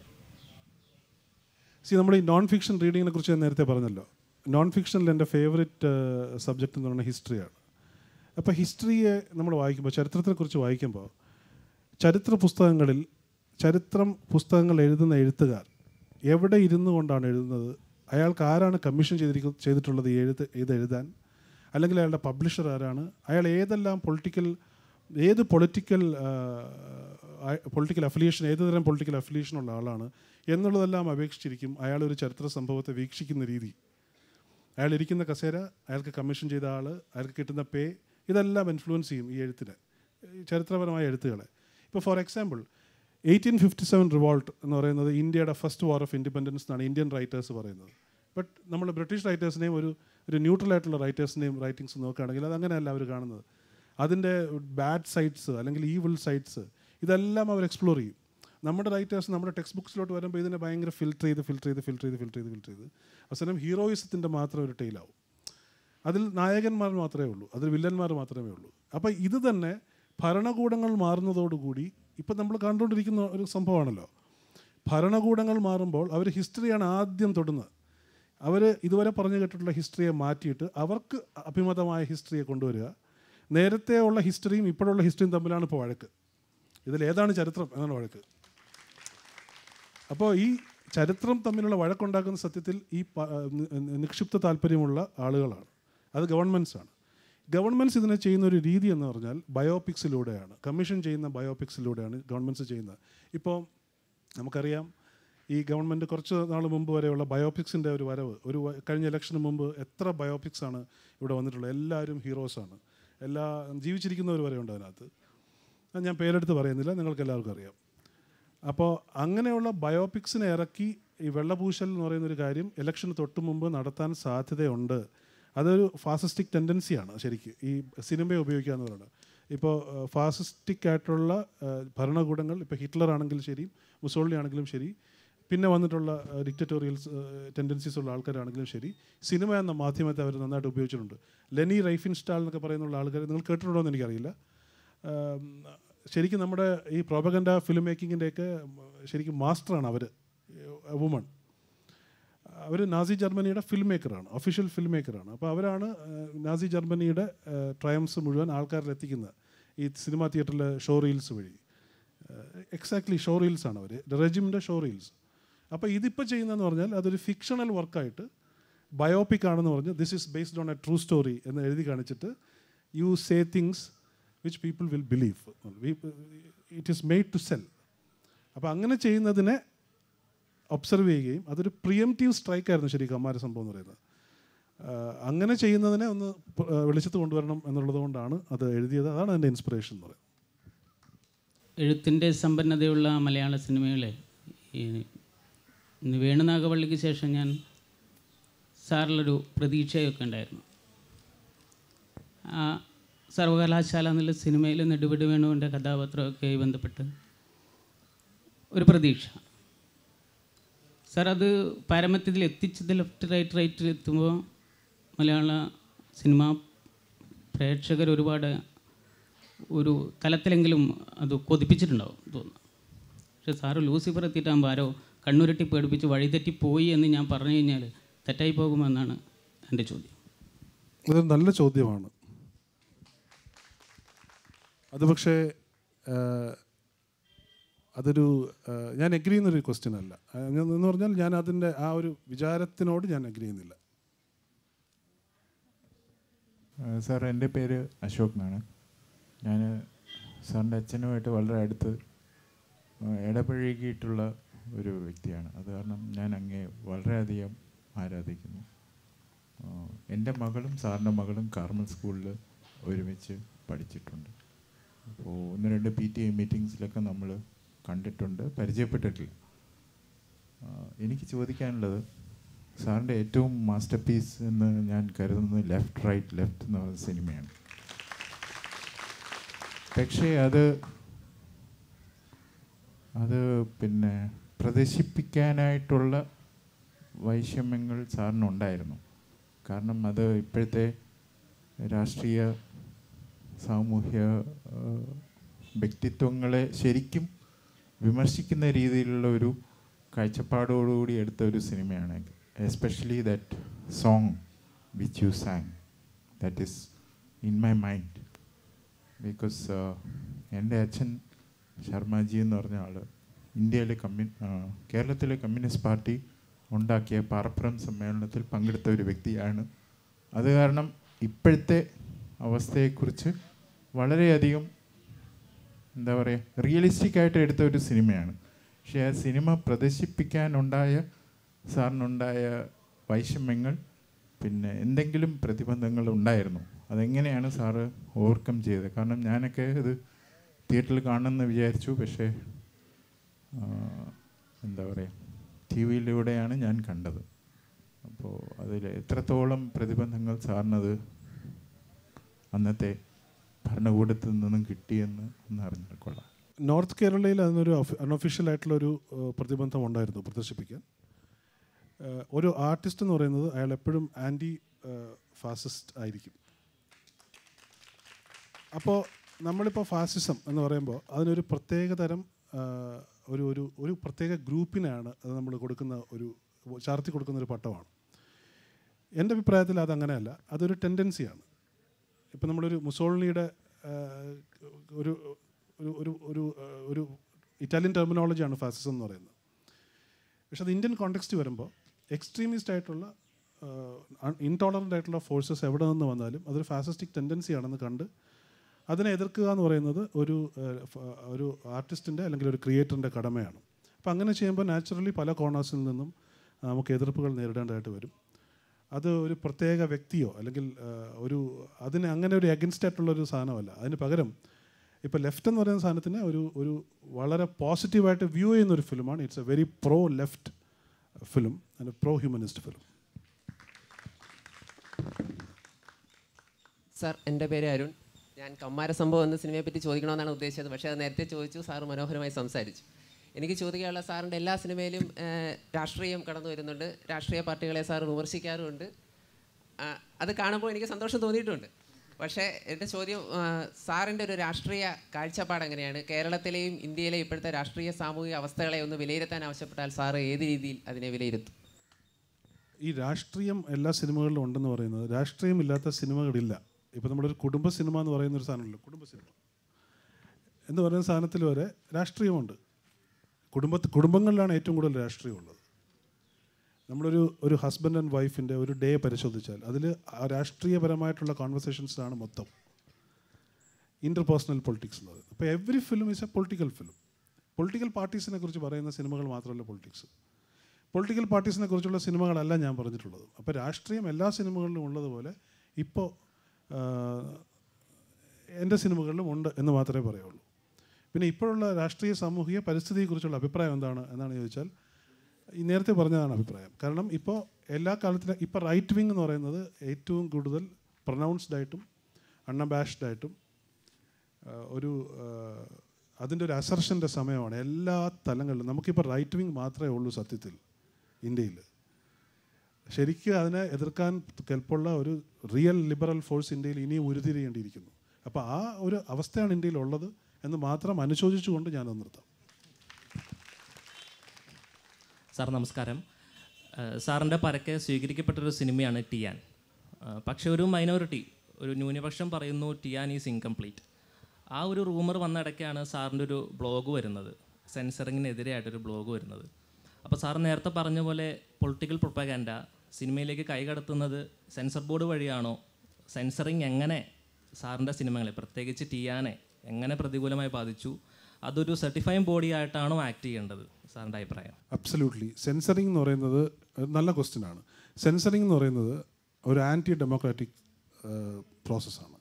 സി നമ്മൾ ഈ നോൺ ഫിക്ഷൻ റീഡിങ്ങിനെ കുറിച്ച് ഞാൻ നേരത്തെ പറഞ്ഞല്ലോ നോൺ ഫിക്ഷനിൽ എൻ്റെ ഫേവറേറ്റ് സബ്ജക്റ്റ് എന്ന് പറയുന്നത് ഹിസ്റ്ററിയാണ് അപ്പോൾ ഹിസ്റ്ററിയെ നമ്മൾ വായിക്കുമ്പോൾ ചരിത്രത്തെക്കുറിച്ച് വായിക്കുമ്പോൾ ചരിത്ര പുസ്തകങ്ങളിൽ ചരിത്രം പുസ്തകങ്ങൾ എഴുതുന്ന എഴുത്തുകാർ എവിടെ ഇരുന്നു കൊണ്ടാണ് എഴുതുന്നത് അയാൾക്ക് ആരാണ് കമ്മീഷൻ ചെയ്തിരിക്കുന്ന ചെയ്തിട്ടുള്ളത് ഈ എഴുത്ത് ഇത് എഴുതാൻ അല്ലെങ്കിൽ അയാളുടെ പബ്ലിഷർ ആരാണ് അയാൾ ഏതെല്ലാം പൊളിറ്റിക്കൽ ഏത് പൊളിറ്റിക്കൽ പൊളിറ്റിക്കൽ അഫിലിയേഷൻ ഏത് തരം പൊളിറ്റിക്കൽ അഫിലിയേഷൻ ഉള്ള ആളാണ് എന്നുള്ളതെല്ലാം അപേക്ഷിച്ചിരിക്കും അയാൾ ഒരു ചരിത്ര സംഭവത്തെ വീക്ഷിക്കുന്ന രീതി അയാൾ ഇരിക്കുന്ന കസേര അയാൾക്ക് കമ്മീഷൻ ചെയ്ത ആൾ അയാൾക്ക് കിട്ടുന്ന പേ ഇതെല്ലാം ഇൻഫ്ലുവൻസ് ചെയ്യും ഈ എഴുത്തിനെ ഈ ചരിത്രപരമായ എഴുത്തുകളെ ഇപ്പോൾ for example eighteen fifty seven revolt എന്ന് പറയുന്നത് ഇന്ത്യയുടെ ഫസ്റ്റ് വാർ ഓഫ് ഇൻഡിപെൻഡൻസ് എന്നാണ് ഇന്ത്യൻ റൈറ്റേഴ്സ് പറയുന്നത് ബട്ട് നമ്മൾ ബ്രിട്ടീഷ് റൈറ്റേഴ്സിനെയും ഒരു ഒരു ന്യൂട്രൽ ആയിട്ടുള്ള റൈറ്റേഴ്സിനെയും റൈറ്റിങ്സ് നോക്കുകയാണെങ്കിൽ അത് അങ്ങനെയല്ല അവർ കാണുന്നത് അതിൻ്റെ ബാഡ് സൈഡ്സ് അല്ലെങ്കിൽ ഈവിൾ സൈഡ്സ് ഇതെല്ലാം അവർ എക്സ്പ്ലോർ ചെയ്യും നമ്മുടെ റൈറ്റേഴ്സ് നമ്മുടെ ടെക്സ്റ്റ് ബുക്സിലോട്ട് വരുമ്പോൾ ഇതിനെ ഭയങ്കര ഫിൽറ്റർ ചെയ്ത് ഫിൽറ്റർ ചെയ്ത് ഫിൽറ്റർ ചെയ്ത് ഫിൽറ്റർ ചെയ്ത് ഫിൽറ്റർ ചെയ്ത് അവസാനം ഹീറോയിസത്തിൻ്റെ മാത്രം ഒരു ടെയിലാവും അതിൽ നായകന്മാർ മാത്രമേ ഉള്ളൂ അതിൽ വില്ലന്മാർ മാത്രമേ ഉള്ളൂ അപ്പോൾ ഇത് തന്നെ ഭരണകൂടങ്ങൾ മാറുന്നതോടുകൂടി ഇപ്പം നമ്മൾ കണ്ടുകൊണ്ടിരിക്കുന്ന ഒരു സംഭവമാണല്ലോ ഭരണകൂടങ്ങൾ മാറുമ്പോൾ അവർ ഹിസ്റ്ററിയാണ് ആദ്യം തൊടുന്നത് അവർ ഇതുവരെ പറഞ്ഞു കേട്ടിട്ടുള്ള ഹിസ്റ്ററിയെ മാറ്റിയിട്ട് അവർക്ക് അഭിമതമായ ഹിസ്റ്ററിയെ കൊണ്ടുവരിക നേരത്തെ ഉള്ള ഹിസ്റ്ററിയും ഇപ്പോഴുള്ള ഹിസ്റ്ററിയും തമ്മിലാണ് ഇപ്പോൾ വഴക്ക് ഇതിൽ ഏതാണ് ചരിത്രം എന്നാണ് വഴക്ക് അപ്പോൾ ഈ ചരിത്രം തമ്മിലുള്ള വഴക്കുണ്ടാക്കുന്ന സത്യത്തിൽ ഈ പ- നി- നിക്ഷിപ്ത താല്പര്യമുള്ള ആളുകളാണ് അത് ഗവൺമെൻറ്റ്സ് ആണ് ഗവൺമെൻറ്റ്സ് ഇതിനെ ചെയ്യുന്ന ഒരു രീതി എന്ന് പറഞ്ഞാൽ ബയോപിക്സിലൂടെയാണ് കമ്മീഷൻ ചെയ്യുന്ന ബയോപിക്സിലൂടെയാണ് ഗവൺമെൻറ്റ്സ് ചെയ്യുന്നത് ഇപ്പോൾ നമുക്കറിയാം ഈ ഗവൺമെൻറ് കുറച്ച് നാൾ മുമ്പ് വരെയുള്ള ബയോപിക്സിൻ്റെ ഒരു വരവ് ഒരു വ- കഴിഞ്ഞ ഇലക്ഷന് മുമ്പ് എത്ര ബയോപിക്സ് ആണ് ഇവിടെ വന്നിട്ടുള്ളത് എല്ലാവരും ഹീറോസാണ് എല്ലാ ജീവിച്ചിരിക്കുന്നവർ വരെ ഉണ്ട് അതിനകത്ത് അത് ഞാൻ പേരെടുത്ത് പറയുന്നില്ല നിങ്ങൾക്ക് എല്ലാവർക്കും അറിയാം അപ്പോൾ അങ്ങനെയുള്ള ബയോപിക്സിനെ ഇറക്കി ഈ വെള്ളപൂശൽ എന്ന് പറയുന്ന ഒരു കാര്യം ഇലക്ഷന് തൊട്ട് മുമ്പ് നടത്താൻ സാധ്യതയുണ്ട് അതൊരു ഫാസിസ്റ്റിക് ടെൻഡൻസിയാണ് ശരിക്ക് ഈ സിനിമയെ ഉപയോഗിക്കുക എന്ന് പറയുന്നത് ഇപ്പോൾ ഫാസിസ്റ്റിക് ആയിട്ടുള്ള ആ, ഭരണകൂടങ്ങൾ ഇപ്പോൾ ഹിറ്റ്ലർ ആണെങ്കിലും ശരി മുസോളിനി ആണെങ്കിലും ശരി പിന്നെ വന്നിട്ടുള്ള ഡിക്റ്ററ്റോറിയൽസ് ടെൻഡൻസീസ് ഉള്ള ആൾക്കാരാണെങ്കിലും ശരി സിനിമ എന്ന മാധ്യമത്തെ അവർ നന്നായിട്ട് ഉപയോഗിച്ചിട്ടുണ്ട് ലെനി റൈഫിൻ സ്റ്റാൾ എന്നൊക്കെ പറയുന്നുള്ള ആൾക്കാർ നിങ്ങൾ കേട്ടിട്ടുണ്ടോ എന്ന് എനിക്കറിയില്ല ആം, ശരിക്കും നമ്മുടെ ഈ പ്രോപഗൻഡ ഫിലിം മേക്കിങ്ങിൻ്റെയൊക്കെ ശരിക്കും മാസ്റ്ററാണ് അവർ വുമൺ അവർ നാസി ജർമ്മനിയുടെ ഫിലിം മേക്കറാണ് ഒഫീഷ്യൽ ഫിലിം മേക്കറാണ് അപ്പോൾ അവരാണ് ആ, നാസി ജർമ്മനിയുടെ ട്രയംസ് മുഴുവൻ ആൾക്കാരിൽ എത്തിക്കുന്നത് ഈ സിനിമാ തിയേറ്ററിലെ ഷോ റീൽസ് വഴി എക്സാക്ട്ലി ഷോ റീൽസ് ആണ് അവർ റെജിമിൻ്റെ ഷോ റീൽസ് അപ്പോൾ ഇതിപ്പോൾ ചെയ്യുന്നതെന്ന് പറഞ്ഞാൽ അതൊരു ഫിക്ഷണൽ വർക്കായിട്ട് ബയോപിക് ആണെന്ന് പറഞ്ഞ് this is based on a true story എന്ന് എഴുതി കാണിച്ചിട്ട് you say things which people will believe it is made to sell അപ്പോൾ അങ്ങനെ ചെയ്യുന്നതിനെ ഒബ്സർവ് ചെയ്യുകയും അതൊരു പ്രിയംറ്റീവ് സ്ട്രൈക്ക് ആയിരുന്നു ശരി കമ്മാര സംഭവം എന്ന് പറയുന്നത് ആ, അങ്ങനെ ചെയ്യുന്നതിനെ ഒന്ന് പ- ആ, വെളിച്ചത്ത് കൊണ്ടുവരണം എന്നുള്ളത് കൊണ്ടാണ് അത് എഴുതിയത് അതാണ് എൻ്റെ ഇൻസ്പിറേഷൻ എന്ന് പറയുന്നത് എഴുത്തിൻ്റെ സമ്പന്നതയുള്ള മലയാള സിനിമകളെ ഈ ഇന്ന് വേണുനാഗവള്ളിക്ക് ശേഷം ഞാൻ സാറിലൊരു പ്രതീക്ഷയൊക്കെ ഉണ്ടായിരുന്നു ആ സർവകലാശാല എന്നുള്ള സിനിമയിൽ നെടുപടി വേണുവിൻ്റെ കഥാപാത്രമൊക്കെ ആയി ബന്ധപ്പെട്ട് ഒരു പ്രതീക്ഷ സാർ അത് പാരമ്പര്യത്തിൽ എത്തിച്ചത് ലെഫ്റ്റ് റൈറ്റ് റൈറ്റിൽ എത്തുമ്പോൾ മലയാള സിനിമ പ്രേക്ഷകർ ഒരുപാട് ഒരു തലത്തിലെങ്കിലും അത് കൊതിപ്പിച്ചിട്ടുണ്ടാവും തോന്നുന്നു പക്ഷേ സാറ് ലൂസിഫർ എത്തിയിട്ടാകുമ്പോൾ ആരോ കണ്ണുരുട്ടി പേടിപ്പിച്ച് വഴിതെറ്റി പോയി എന്ന് ഞാൻ പറഞ്ഞു കഴിഞ്ഞാൽ തെറ്റായി പോകുമെന്നാണ് എൻ്റെ ചോദ്യം അതൊരു നല്ല ചോദ്യമാണ് അത് പക്ഷേ ആ, അതൊരു ആ, ഞാൻ എഗ്രി ചെയ്യുന്നൊരു ക്വസ്റ്റ്യൻ അല്ല ആ, ഞാൻ- എന്ന് പറഞ്ഞാൽ ഞാൻ അതിൻ്റെ ആ ഒരു വിചാരത്തിനോട് ഞാൻ എഗ്രി ചെയ്യുന്നില്ല സാർ എൻ്റെ പേര് അശോക് എന്നാണ് ഞാൻ സാറിൻ്റെ അച്ഛനുമായിട്ട് വളരെ അടുത്ത് ആ, ഇടപഴകിയിട്ടുള്ള ഒരു വ്യക്തിയാണ് അത് കാരണം ഞാൻ അങ്ങേ വളരെയധികം ആരാധിക്കുന്നു ആ, എൻ്റെ മകളും സാറിൻ്റെ മകളും കാർമൽ സ്കൂളിൽ ഒരുമിച്ച് പഠിച്ചിട്ടുണ്ട് അപ്പോൾ ഒന്ന് രണ്ട് പി ടി എ മീറ്റിങ്സിലൊക്കെ നമ്മൾ കണ്ടിട്ടുണ്ട് പരിചയപ്പെട്ടിട്ടില്ല ആ, എനിക്ക് ചോദിക്കാനുള്ളത് സാറിൻ്റെ ഏറ്റവും മാസ്റ്റർ പീസ് എന്ന് ഞാൻ കരുതുന്നത് ലെഫ്റ്റ് റൈറ്റ് ലെഫ്റ്റ് എന്ന് പറയുന്ന സിനിമയാണ് പക്ഷേ അത് അത് പിന്നെ പ്രദർശിപ്പിക്കാനായിട്ടുള്ള വൈഷമ്യങ്ങൾ സാറിനുണ്ടായിരുന്നു കാരണം അത് ഇപ്പോഴത്തെ രാഷ്ട്രീയ സാമൂഹ്യ ആ, വ്യക്തിത്വങ്ങളെ ശരിക്കും വിമർശിക്കുന്ന രീതിയിലുള്ള ഒരു കാഴ്ചപ്പാടോടുകൂടി എടുത്ത ഒരു സിനിമയാണ് especially that song which you sang that is in my mind because എൻ്റെ അച്ഛൻ ശർമാജി എന്ന് പറഞ്ഞ ആൾ ഇന്ത്യയിലെ കമ്മ്യൂ ആ, കേരളത്തിലെ കമ്മ്യൂണിസ്റ്റ് പാർട്ടി ഉണ്ടാക്കിയ പാറപ്പുറം സമ്മേളനത്തിൽ പങ്കെടുത്ത ഒരു വ്യക്തിയാണ് അത് കാരണം ഇപ്പോഴത്തെ അവസ്ഥയെക്കുറിച്ച് വളരെയധികം എന്താ പറയുക റിയലിസ്റ്റിക് ആയിട്ട് എടുത്ത ഒരു സിനിമയാണ് പക്ഷേ ആ സിനിമ പ്രദർശിപ്പിക്കാനുണ്ടായ സാറിനുണ്ടായ വൈഷമ്യങ്ങൾ പിന്നെ എന്തെങ്കിലും പ്രതിബന്ധങ്ങൾ ഉണ്ടായിരുന്നു അതെങ്ങനെയാണ് സാറ് ഓവർകം ചെയ്തത് കാരണം ഞാനൊക്കെ ഇത് തിയേറ്ററിൽ കാണണമെന്ന് വിചാരിച്ചു പക്ഷേ ആ, എന്താ പറയുക ടി വിയിലൂടെയാണ് ഞാൻ കണ്ടത് അപ്പോൾ അതിൽ എത്രത്തോളം പ്രതിബന്ധങ്ങൾ സാറിനത് അന്നത്തെ ഭരണകൂടത്തിൽ നിന്നും കിട്ടിയെന്ന് ഒന്ന് അറിഞ്ഞാൽ കൊള്ളാം നോർത്ത് കേരളയിൽ അതിനൊരു അൺഒഫീഷ്യൽ ആയിട്ടുള്ള ഒരു ഏഹ്, പ്രതിബന്ധം ഉണ്ടായിരുന്നു പ്രദർശിപ്പിക്കാൻ ഏഹ്, ഒരു ആർട്ടിസ്റ്റ് എന്ന് പറയുന്നത് അയാൾ എപ്പോഴും ആൻറ്റി ഫാസിസ്റ്റ് ആയിരിക്കും അപ്പോൾ നമ്മളിപ്പോൾ ഫാസിസം എന്ന് പറയുമ്പോൾ അതിനൊരു പ്രത്യേക തരം ഏഹ്, ഒരു ഒരു ഒരു പ്രത്യേക ഗ്രൂപ്പിനാണ് അത് നമ്മൾ കൊടുക്കുന്ന ഒരു ചാർത്തി കൊടുക്കുന്ന ഒരു പട്ടമാണ് എൻ്റെ അഭിപ്രായത്തിൽ അതങ്ങനെയല്ല അതൊരു ടെൻഡൻസിയാണ് ഇപ്പം നമ്മളൊരു മുസോളിനിയുടെ ഏഹ്, ഒരു ഒരു ഒരു ഒരു ഏഹ്, ഒരു ഇറ്റാലിയൻ ടെർമിനോളജിയാണ് ഫാസിസം എന്ന് പറയുന്നത് പക്ഷെ അത് ഇന്ത്യൻ കോണ്ടെക്സ്റ്റ് വരുമ്പോൾ എക്സ്ട്രീമിസ്റ്റ് ആയിട്ടുള്ള ഇൻടോളറൻ്റ് ആയിട്ടുള്ള ഫോഴ്സസ് എവിടെ നിന്ന് വന്നാലും അതൊരു ഫാസിസ്റ്റിക് ടെൻഡൻസി ആണെന്ന് കണ്ട് അതിനെ എതിർക്കുക എന്ന് പറയുന്നത് ഒരു ഏഹ്, ഫ- ഒരു ആർട്ടിസ്റ്റിൻ്റെ അല്ലെങ്കിൽ ഒരു ക്രിയേറ്ററിൻ്റെ കടമയാണ് അപ്പോൾ അങ്ങനെ ചെയ്യുമ്പോൾ നാച്ചുറലി പല കോർണേഴ്സിൽ നിന്നും നമുക്ക് എതിർപ്പുകൾ നേരിടേണ്ടതായിട്ട് വരും അത് ഒരു പ്രത്യേക വ്യക്തിയോ അല്ലെങ്കിൽ ഏഹ്, ഒരു അതിന് അങ്ങനെ ഒരു അഗൻസ്റ്റ് ആയിട്ടുള്ള ഒരു സാധനമല്ല അതിന് പകരം ഇപ്പോൾ ലെഫ്റ്റ് എന്ന് പറയുന്ന സാധനത്തിന് ഒരു ഒരു വളരെ പോസിറ്റീവായിട്ട് വ്യൂ ചെയ്യുന്ന ഒരു ഫിലിമാണ് it's a very pro left film and pro humanist film sir എൻ്റെ പേര് അരുൺ ഞാൻ കമ്മാര സംഭവം എന്ന സിനിമയെ പറ്റി ചോദിക്കണമെന്നാണ് ഉദ്ദേശിച്ചത് പക്ഷേ അത് നേരത്തെ ചോദിച്ചു സാർ മനോഹരമായി സംസാരിച്ചു എനിക്ക് ചോദിക്കാനുള്ള സാറിൻ്റെ എല്ലാ സിനിമയിലും ഏഹ്, രാഷ്ട്രീയം കടന്നു വരുന്നുണ്ട് രാഷ്ട്രീയ പാർട്ടികളെ സാർ വിമർശിക്കാറുമുണ്ട് ആ, അത് കാണുമ്പോൾ എനിക്ക് സന്തോഷം തോന്നിയിട്ടുണ്ട് പക്ഷേ എൻ്റെ ചോദ്യം ആ, സാറിൻ്റെ ഒരു രാഷ്ട്രീയ കാഴ്ചപ്പാട് എങ്ങനെയാണ് കേരളത്തിലെയും ഇന്ത്യയിലെയും ഇപ്പോഴത്തെ രാഷ്ട്രീയ സാമൂഹിക അവസ്ഥകളെ ഒന്ന് വിലയിരുത്താൻ ആവശ്യപ്പെട്ടാൽ സാർ ഏത് രീതിയിൽ അതിനെ വിലയിരുത്തും ഈ രാഷ്ട്രീയം എല്ലാ സിനിമകളിലും ഉണ്ടെന്ന് പറയുന്നത് രാഷ്ട്രീയം ഇല്ലാത്ത സിനിമകളില്ല ഇപ്പോൾ നമ്മളൊരു കുടുംബ സിനിമ എന്ന് പറയുന്ന ഒരു സാധനമല്ലോ കുടുംബ സിനിമ എന്ന് പറയുന്ന സാധനത്തിൽ വരെ രാഷ്ട്രീയമുണ്ട് കുടുംബത്ത് കുടുംബങ്ങളിലാണ് ഏറ്റവും കൂടുതൽ രാഷ്ട്രീയമുള്ളത് നമ്മളൊരു ഒരു ഹസ്ബൻഡ് ആൻഡ് വൈഫിൻ്റെ ഒരു ഡേ പരിശോധിച്ചാൽ അതിൽ രാഷ്ട്രീയപരമായിട്ടുള്ള കോൺവെർസേഷൻസാണ് മൊത്തം ഇൻ്റർ പേഴ്സണൽ പൊളിറ്റിക്സ് എന്ന് പറയുന്നത് അപ്പോൾ every film is a political film political പാർട്ടീസിനെ കുറിച്ച് പറയുന്ന സിനിമകൾ മാത്രമല്ല പൊളിറ്റിക്സ് പൊളിറ്റിക്കൽ പാർട്ടീസിനെ കുറിച്ചുള്ള സിനിമകളല്ല ഞാൻ പറഞ്ഞിട്ടുള്ളത് അപ്പോൾ രാഷ്ട്രീയം എല്ലാ സിനിമകളിലും ഉള്ളതുപോലെ ഇപ്പോൾ എൻ്റെ സിനിമകളിലും ഉണ്ട് എന്ന് മാത്രമേ പറയുള്ളൂ പിന്നെ ഇപ്പോഴുള്ള രാഷ്ട്രീയ സാമൂഹിക പരിസ്ഥിതിയെക്കുറിച്ചുള്ള അഭിപ്രായം എന്താണ് എന്നാണ് ചോദിച്ചാൽ ഈ നേരത്തെ പറഞ്ഞതാണ് അഭിപ്രായം കാരണം ഇപ്പോൾ എല്ലാ കാലത്തിലും ഇപ്പോൾ റൈറ്റ് വിങ് എന്ന് പറയുന്നത് ഏറ്റവും കൂടുതൽ പ്രൊനൗൺസ്ഡ് ആയിട്ടും അൺഅബാഷ്ഡ് ആയിട്ടും ആ, ഒരു അതിൻ്റെ ഒരു അസർഷൻ്റെ സമയമാണ് എല്ലാ തലങ്ങളിലും നമുക്കിപ്പോൾ റൈറ്റ് വിങ് മാത്രമേ ഉള്ളൂ സത്യത്തിൽ ഇന്ത്യയിൽ ശരിക്കും അതിനെ എതിർക്കാൻ കെൽപ്പുള്ള ഒരു റിയൽ ലിബറൽ ഫോഴ്സ് ഇന്ത്യയിൽ ഇനിയും ഉരുത്തിരിയേണ്ടിയിരിക്കുന്നു അപ്പോൾ ആ ഒരു അവസ്ഥയാണ് ഇന്ത്യയിൽ ഉള്ളത് എന്ന് മാത്രം അനുശോചിച്ചുകൊണ്ട് ഞാനത് നിർത്താം സാർ നമസ്കാരം ഏഹ് സാറിൻ്റെ പരക്കെ സ്വീകരിക്കപ്പെട്ടൊരു സിനിമയാണ് ടിയാൻ ഏഹ് പക്ഷേ ഒരു മൈനോറിറ്റി ഒരു ന്യൂനപക്ഷം പറയുന്നു ടിയാൻ ഈസ് ഇൻകംപ്ലീറ്റ് ആ ഒരു റൂമർ വന്നിടയ്ക്കാണ് സാറിൻ്റെ ഒരു ബ്ലോഗ് വരുന്നത് സെൻസറിങ്ങിനെതിരെയായിട്ടൊരു ബ്ലോഗ് വരുന്നത് അപ്പോൾ സാർ നേരത്തെ പറഞ്ഞ പോലെ പൊളിറ്റിക്കൽ പ്രൊപ്പഗാൻഡ സിനിമയിലേക്ക് കൈകടത്തുന്നത് സെൻസർ ബോർഡ് വഴിയാണോ സെൻസറിങ് എങ്ങനെ സാറിൻ്റെ സിനിമകളെ പ്രത്യേകിച്ച് ടിയാനെ എങ്ങനെ പ്രതികൂലമായി ബാധിച്ചു അതൊരു സർട്ടിഫൈങ് ബോഡി ആയിട്ടാണോ ആക്ട് ചെയ്യേണ്ടത് സാറിൻ്റെ അഭിപ്രായം അബ്സല്യൂട്ട്ലി സെൻസറിങ് എന്ന് പറയുന്നത് ഒരു നല്ല ക്വസ്റ്റ്യൻ ആണ് സെൻസറിങ് എന്ന് പറയുന്നത് ഒരു ആൻറ്റി ഡെമോക്രാറ്റിക് പ്രോസസ്സാണ്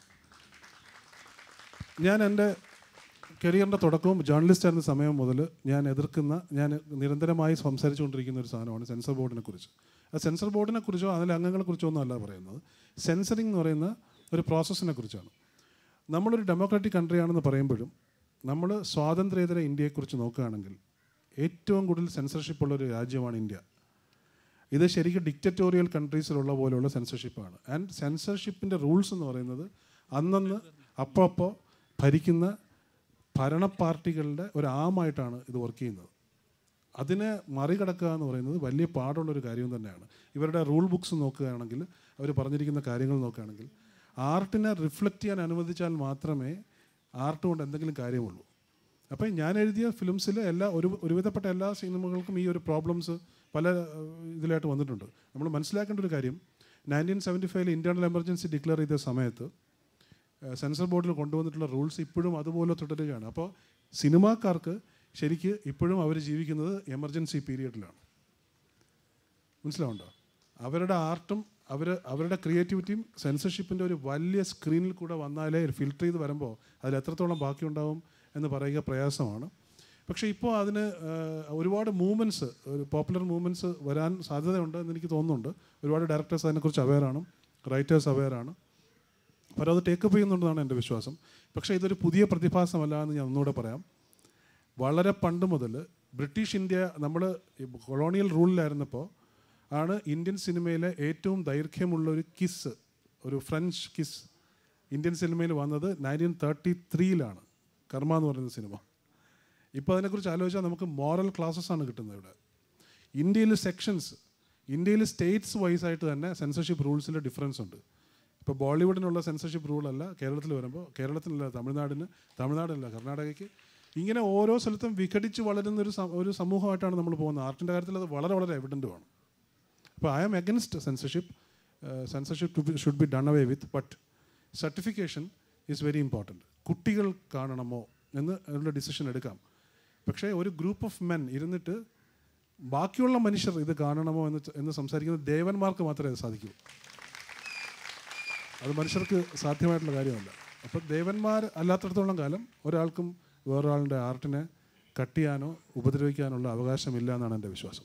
ഞാൻ എൻ്റെ കരിയറിൻ്റെ തുടക്കവും ജേർണലിസ്റ്റ് ആയിരുന്ന സമയം മുതൽ ഞാൻ എതിർക്കുന്ന ഞാൻ നിരന്തരമായി സംസാരിച്ചുകൊണ്ടിരിക്കുന്ന ഒരു സാധനമാണ് സെൻസർ ബോർഡിനെ കുറിച്ച് ആ സെൻസർ ബോർഡിനെ കുറിച്ചോ അതിലെ അംഗങ്ങളെ കുറിച്ചോ ഒന്നും അല്ല പറയുന്നത് സെൻസറിങ് എന്ന് പറയുന്ന ഒരു പ്രോസസ്സിനെ കുറിച്ചാണ് നമ്മളൊരു ഡെമോക്രാറ്റിക് കൺട്രിയാണെന്ന് പറയുമ്പോഴും നമ്മൾ സ്വാതന്ത്ര്യേതര ഇന്ത്യയെക്കുറിച്ച് നോക്കുകയാണെങ്കിൽ ഏറ്റവും കൂടുതൽ സെൻസർഷിപ്പ് ഉള്ള ഒരു രാജ്യമാണ് ഇന്ത്യ ഇത് ശരിക്കും ഡിക്റ്ററ്റോറിയൽ കൺട്രീസിലുള്ള പോലെയുള്ള സെൻസർഷിപ്പാണ് ആൻഡ് സെൻസർഷിപ്പിൻ്റെ റൂൾസ് എന്ന് പറയുന്നത് അന്നന്ന് അപ്പോൾ അപ്പോൾ ഭരിക്കുന്ന ഭരണ പാർട്ടികളുടെ ഒരു ആമായിട്ടാണ് ഇത് വർക്ക് ചെയ്യുന്നത് അതിനെ മറികടക്കുക എന്ന് പറയുന്നത് വലിയ പാടുള്ളൊരു കാര്യം തന്നെയാണ് ഇവരുടെ റൂൾ ബുക്സ് നോക്കുകയാണെങ്കിൽ അവർ പറഞ്ഞിരിക്കുന്ന കാര്യങ്ങൾ നോക്കുകയാണെങ്കിൽ ആർട്ടിനെ റിഫ്ലക്റ്റ് ചെയ്യാൻ അനുവദിച്ചാൽ മാത്രമേ ആർട്ട് കൊണ്ട് എന്തെങ്കിലും കാര്യമുള്ളൂ അപ്പോൾ ഞാൻ എഴുതിയ ഫിലിംസിൽ എല്ലാ ഒരു ഒരുവിധപ്പെട്ട എല്ലാ സിനിമകൾക്കും ഈ ഒരു പ്രോബ്ലംസ് പല ഏഹ്, ഇതിലായിട്ട് വന്നിട്ടുണ്ട് നമ്മൾ മനസ്സിലാക്കേണ്ട ഒരു കാര്യം നയൻറ്റീൻ സെവൻറ്റി ഫൈവിൽ ഇന്റേണൽ എമർജൻസി ഡിക്ലെയർ ചെയ്ത സമയത്ത് ഏഹ്, സെൻസർ ബോർഡിൽ കൊണ്ടുവന്നിട്ടുള്ള റൂൾസ് ഇപ്പോഴും അതുപോലെ തുടരുകയാണ് അപ്പോൾ സിനിമാക്കാർക്ക് ശരിക്ക് ഇപ്പോഴും അവർ ജീവിക്കുന്നത് എമർജൻസി പീരീഡിലാണ് മനസ്സിലാവുണ്ടോ അവരുടെ ആർട്ടും അവർ അവരുടെ ക്രിയേറ്റിവിറ്റിയും സെൻസർഷിപ്പിൻ്റെ ഒരു വലിയ സ്ക്രീനിൽ കൂടെ വന്നാലേ ഫിൽറ്റർ ചെയ്ത് വരുമ്പോൾ അതിൽ എത്രത്തോളം ബാക്കിയുണ്ടാവും എന്ന് പറയുക പ്രയാസമാണ് പക്ഷേ ഇപ്പോൾ അതിന് ഏഹ്, ഒരുപാട് മൂവ്മെൻറ്റ്സ് ഒരു പോപ്പുലർ മൂവ്മെൻറ്റ്സ് വരാൻ സാധ്യതയുണ്ട് എന്ന് എനിക്ക് തോന്നുന്നുണ്ട് ഒരുപാട് ഡയറക്ടേഴ്സ് അതിനെക്കുറിച്ച് അവെയറാണ് റൈറ്റേഴ്സ് അവെയറാണ് പലരും അത് ടേക്കപ്പ് ചെയ്യുന്നുണ്ടെന്നാണ് എൻ്റെ വിശ്വാസം പക്ഷേ ഇതൊരു പുതിയ പ്രതിഭാസമല്ല എന്ന് ഞാൻ ഒന്നുകൂടെ പറയാം വളരെ പണ്ട് മുതൽ ബ്രിട്ടീഷ് ഇന്ത്യ നമ്മൾ കൊളോണിയൽ റൂളിലായിരുന്നപ്പോൾ ആണ് ഇന്ത്യൻ സിനിമയിലെ ഏറ്റവും ദൈർഘ്യമുള്ള ഒരു കിസ് ഒരു ഫ്രഞ്ച് കിസ് ഇന്ത്യൻ സിനിമയിൽ വന്നത് നയൻറ്റീൻ തേർട്ടി ത്രീയിലാണ് കർമ്മ എന്ന് പറയുന്ന സിനിമ ഇപ്പോൾ അതിനെക്കുറിച്ച് ആലോചിച്ചാൽ നമുക്ക് മോറൽ ക്ലാസ്സസ് ആണ് കിട്ടുന്നത് ഇവിടെ ഇന്ത്യയിൽ സെക്ഷൻസ് ഇന്ത്യയിൽ സ്റ്റേറ്റ്സ് വൈസ് ആയിട്ട് തന്നെ സെൻസർഷിപ്പ് റൂൾസിൽ ഡിഫറൻസ് ഉണ്ട് ഇപ്പോൾ ബോളിവുഡിനുള്ള സെൻസർഷിപ്പ് റൂളല്ല കേരളത്തിൽ വരുമ്പോൾ കേരളത്തിലല്ല തമിഴ്നാടിന് തമിഴ്നാടല്ല കർണാടകയ്ക്ക് ഇങ്ങനെ ഓരോ സ്ഥലത്തും വിഘടിച്ച് വളരുന്ന ഒരു സം- ഒരു സമൂഹമായിട്ടാണ് നമ്മൾ പോകുന്നത് ആർട്ടിൻ്റെ കാര്യത്തിൽ അത് വളരെ വളരെ എവിഡൻറ്റുമാണ് അപ്പോൾ I am against censorship censorship should be done away with but certification is very important കുട്ടികൾ കാണണമോ എന്ന് അതിനുള്ള ഡിസിഷൻ എടുക്കാം പക്ഷേ ഒരു ഗ്രൂപ്പ് ഓഫ് മെൻ ഇരുന്നിട്ട് ബാക്കിയുള്ള മനുഷ്യർ ഇത് കാണണമോ എന്ന് ച- എന്ന് സംസാരിക്കുന്നത് ദേവന്മാർക്ക് മാത്രമേ അത് സാധിക്കൂ അത് മനുഷ്യർക്ക് സാധ്യമായിട്ടുള്ള കാര്യമല്ല അപ്പോൾ ദേവന്മാർ അല്ലാത്തടത്തോളം കാലം ഒരാൾക്കും വേറൊരാളുടെ ആർട്ടിനെ കട്ട് ചെയ്യാനോ ഉപദ്രവിക്കാനുള്ള അവകാശമില്ല എന്നാണ് എൻ്റെ വിശ്വാസം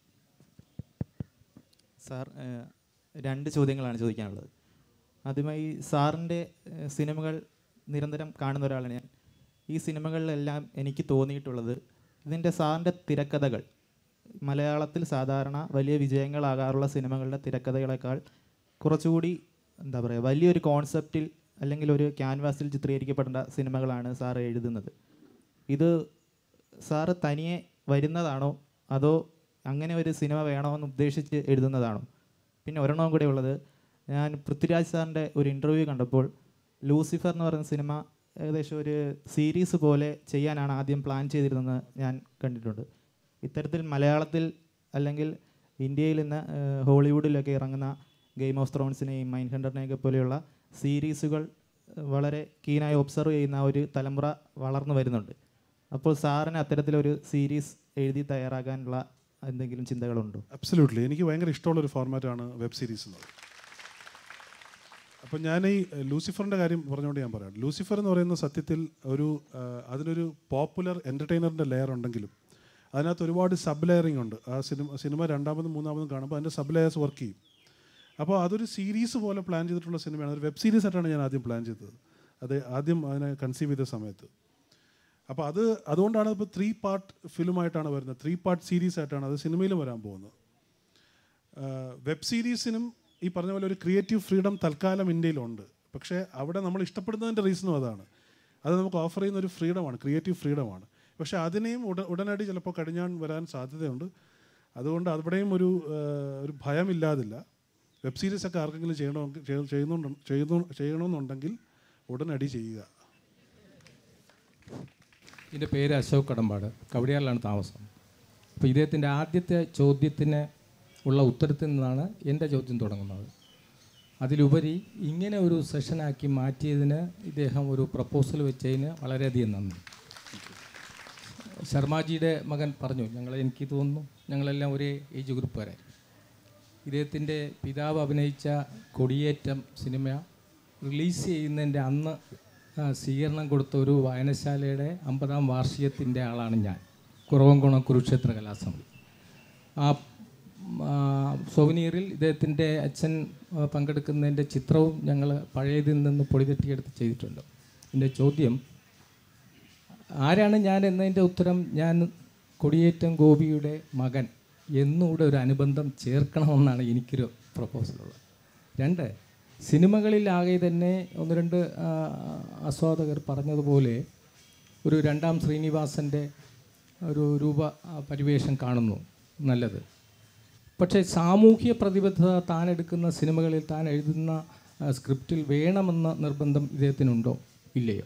സാർ ഏഹ്, രണ്ട് ചോദ്യങ്ങളാണ് ചോദിക്കാനുള്ളത് ആദ്യമായി സാറിൻ്റെ ഏഹ്, സിനിമകൾ നിരന്തരം കാണുന്ന ഒരാളാണ് ഞാൻ ഈ സിനിമകളിലെല്ലാം എനിക്ക് തോന്നിയിട്ടുള്ളത് ഇതിൻ്റെ സാറിൻ്റെ തിരക്കഥകൾ മലയാളത്തിൽ സാധാരണ വലിയ വിജയങ്ങളാകാറുള്ള സിനിമകളുടെ തിരക്കഥകളെക്കാൾ കുറച്ചുകൂടി എന്താ പറയുക വലിയൊരു കോൺസെപ്റ്റിൽ അല്ലെങ്കിൽ ഒരു ക്യാൻവാസിൽ ചിത്രീകരിക്കപ്പെടേണ്ട സിനിമകളാണ് സാർ എഴുതുന്നത് ഇത് സാറ് തനിയെ വരുന്നതാണോ അതോ അങ്ങനെ ഒരു സിനിമ വേണമെന്ന് ഉദ്ദേശിച്ച് എഴുതുന്നതാണോ പിന്നെ ഒരെണ്ണവും കൂടെ ഉള്ളത് ഞാൻ പൃഥ്വിരാജ് സാറിൻ്റെ ഒരു ഇൻ്റർവ്യൂ കണ്ടപ്പോൾ ലൂസിഫർ എന്ന് പറയുന്ന സിനിമ ഏകദേശം ഒരു സീരീസ് പോലെ ചെയ്യാനാണ് ആദ്യം പ്ലാൻ ചെയ്തിരുന്നതെന്ന് ഞാൻ കണ്ടിട്ടുണ്ട് ഇത്തരത്തിൽ മലയാളത്തിൽ അല്ലെങ്കിൽ ഇന്ത്യയിൽ നിന്ന് ഏഹ്, ഹോളിവുഡിലൊക്കെ ഇറങ്ങുന്ന ഗെയിം ഓഫ് ത്രോൺസിനെയും മൈൻഡ് ഹണ്ടറിനെയൊക്കെ പോലെയുള്ള സീരീസുകൾ ഏഹ്, വളരെ കീനായി ഒബ്സർവ് ചെയ്യുന്ന ഒരു തലമുറ വളർന്നു വരുന്നുണ്ട് അപ്പോൾ സാറിന് അത്തരത്തിലൊരു സീരീസ് എഴുതി തയ്യാറാക്കാനുള്ള എന്തെങ്കിലും ചിന്തകളുണ്ടോ അബ്സല്യൂട്ട്ലി എനിക്ക് ഭയങ്കര ഇഷ്ടമുള്ള ഒരു ഫോർമാറ്റാണ് വെബ് സീരീസ് എന്നത് അപ്പം ഞാൻ ഈ എഹ്, ലൂസിഫറിൻ്റെ കാര്യം പറഞ്ഞുകൊണ്ട് ഞാൻ പറയാം ലൂസിഫർ എന്ന് പറയുന്ന സത്യത്തിൽ ഒരു ആ, അതിനൊരു പോപ്പുലർ എൻ്റർടൈനറിൻ്റെ ലെയർ ഉണ്ടെങ്കിലും അതിനകത്ത് ഒരുപാട് സബ് ലെയറിംഗ് ഉണ്ട് ആ സിനിമ സിനിമ രണ്ടാമതും മൂന്നാമതും കാണുമ്പോൾ അതിൻ്റെ സബ് ലെയേഴ്സ് വർക്ക് ചെയ്യും അപ്പോൾ അതൊരു സീരീസ് പോലെ പ്ലാൻ ചെയ്തിട്ടുള്ള സിനിമയാണ് ഒരു വെബ് സീരീസ് ആയിട്ടാണ് ഞാൻ ആദ്യം പ്ലാൻ ചെയ്തത് അത് ആദ്യം അതിനെ കൺസീവ് ചെയ്ത സമയത്ത് അപ്പോൾ അത് അതുകൊണ്ടാണ് ഇപ്പോൾ ത്രീ പാർട്ട് ഫിലിമായിട്ടാണ് വരുന്നത് ത്രീ പാർട്ട് സീരീസ് ആയിട്ടാണ് അത് സിനിമയിലും വരാൻ പോകുന്നത് വെബ് സീരീസിനും ഈ പറഞ്ഞ പോലെ ഒരു ക്രിയേറ്റീവ് ഫ്രീഡം തൽക്കാലം ഇന്ത്യയിലുണ്ട് പക്ഷേ അവിടെ നമ്മൾ ഇഷ്ടപ്പെടുന്നതിൻ്റെ റീസണും അതാണ് അത് നമുക്ക് ഓഫർ ചെയ്യുന്ന ഒരു ഫ്രീഡമാണ് ക്രിയേറ്റീവ് ഫ്രീഡമാണ് പക്ഷേ അതിനെയും ഉട ഉടനടി ചിലപ്പോൾ കടിഞ്ഞാൻ വരാൻ സാധ്യതയുണ്ട് അതുകൊണ്ട് അവിടെയും ഒരു ആ, ഒരു ഭയമില്ലാതില്ല വെബ് സീരീസ് ഒക്കെ ആർക്കെങ്കിലും ചെയ്യണമെങ്കിൽ ചെയ്യ- ചെയ്യുന്നുണ്ട് ചെയ്യുന്നു ചെയ്യണമെന്നുണ്ടെങ്കിൽ ഉടനടി ചെയ്യുക എൻ്റെ പേര് അശോക് കടമ്പാട് കവടിയാറിലാണ് താമസം അപ്പോൾ ഇദ്ദേഹത്തിൻ്റെ ആദ്യത്തെ ചോദ്യത്തിന് ഉള്ള ഉത്തരത്തിൽ നിന്നാണ് എൻ്റെ ചോദ്യം തുടങ്ങുന്നത് അതിലുപരി ഇങ്ങനെ ഒരു സെഷനാക്കി മാറ്റിയതിന് ഇദ്ദേഹം ഒരു പ്രപ്പോസൽ വെച്ചതിന് വളരെയധികം നന്ദി ശർമാജിയുടെ മകൻ പറഞ്ഞു ഞങ്ങൾ എനിക്ക് തോന്നുന്നു ഞങ്ങളെല്ലാം ഒരേ ഏജ് ഗ്രൂപ്പുകാരെ ഇദ്ദേഹത്തിൻ്റെ പിതാവ് അഭിനയിച്ച കൊടിയേറ്റം സിനിമ റിലീസ് ചെയ്യുന്നതിൻ്റെ അന്ന് ആ, സ്വീകരണം കൊടുത്ത ഒരു വായനശാലയുടെ അമ്പതാം വാർഷികത്തിൻ്റെ ആളാണ് ഞാൻ കുറവംകുളം കുരുക്ഷേത്ര കലാസമിതി ആ ആ, സൊവനീറിൽ ഇദ്ദേഹത്തിൻ്റെ അച്ഛൻ ആ, പങ്കെടുക്കുന്നതിൻ്റെ ചിത്രവും ഞങ്ങൾ പഴയതിൽ നിന്ന് പൊടിതട്ടിയെടുത്ത് ചെയ്തിട്ടുണ്ട് എൻ്റെ ചോദ്യം ആരാണ് ഞാൻ എന്നതിൻ്റെ ഉത്തരം ഞാൻ കൊടിയേറ്റം ഗോപിയുടെ മകൻ എന്നുകൂടെ ഒരു അനുബന്ധം ചേർക്കണമെന്നാണ് എനിക്കൊരു പ്രപ്പോസലുള്ളത് രണ്ട് സിനിമകളിലാകെ തന്നെ ഒന്ന് രണ്ട് ആ, ആസ്വാദകർ പറഞ്ഞതുപോലെ ഒരു രണ്ടാം ശ്രീനിവാസൻ്റെ ഒരു രൂപ ആ, പരിവേഷം കാണുന്നു നല്ലത് പക്ഷേ സാമൂഹ്യ പ്രതിബദ്ധത താൻ എടുക്കുന്ന സിനിമകളിൽ താൻ എഴുതുന്ന ആ, സ്ക്രിപ്റ്റിൽ വേണമെന്ന നിർബന്ധം ഇദ്ദേഹത്തിനുണ്ടോ ഇല്ലയോ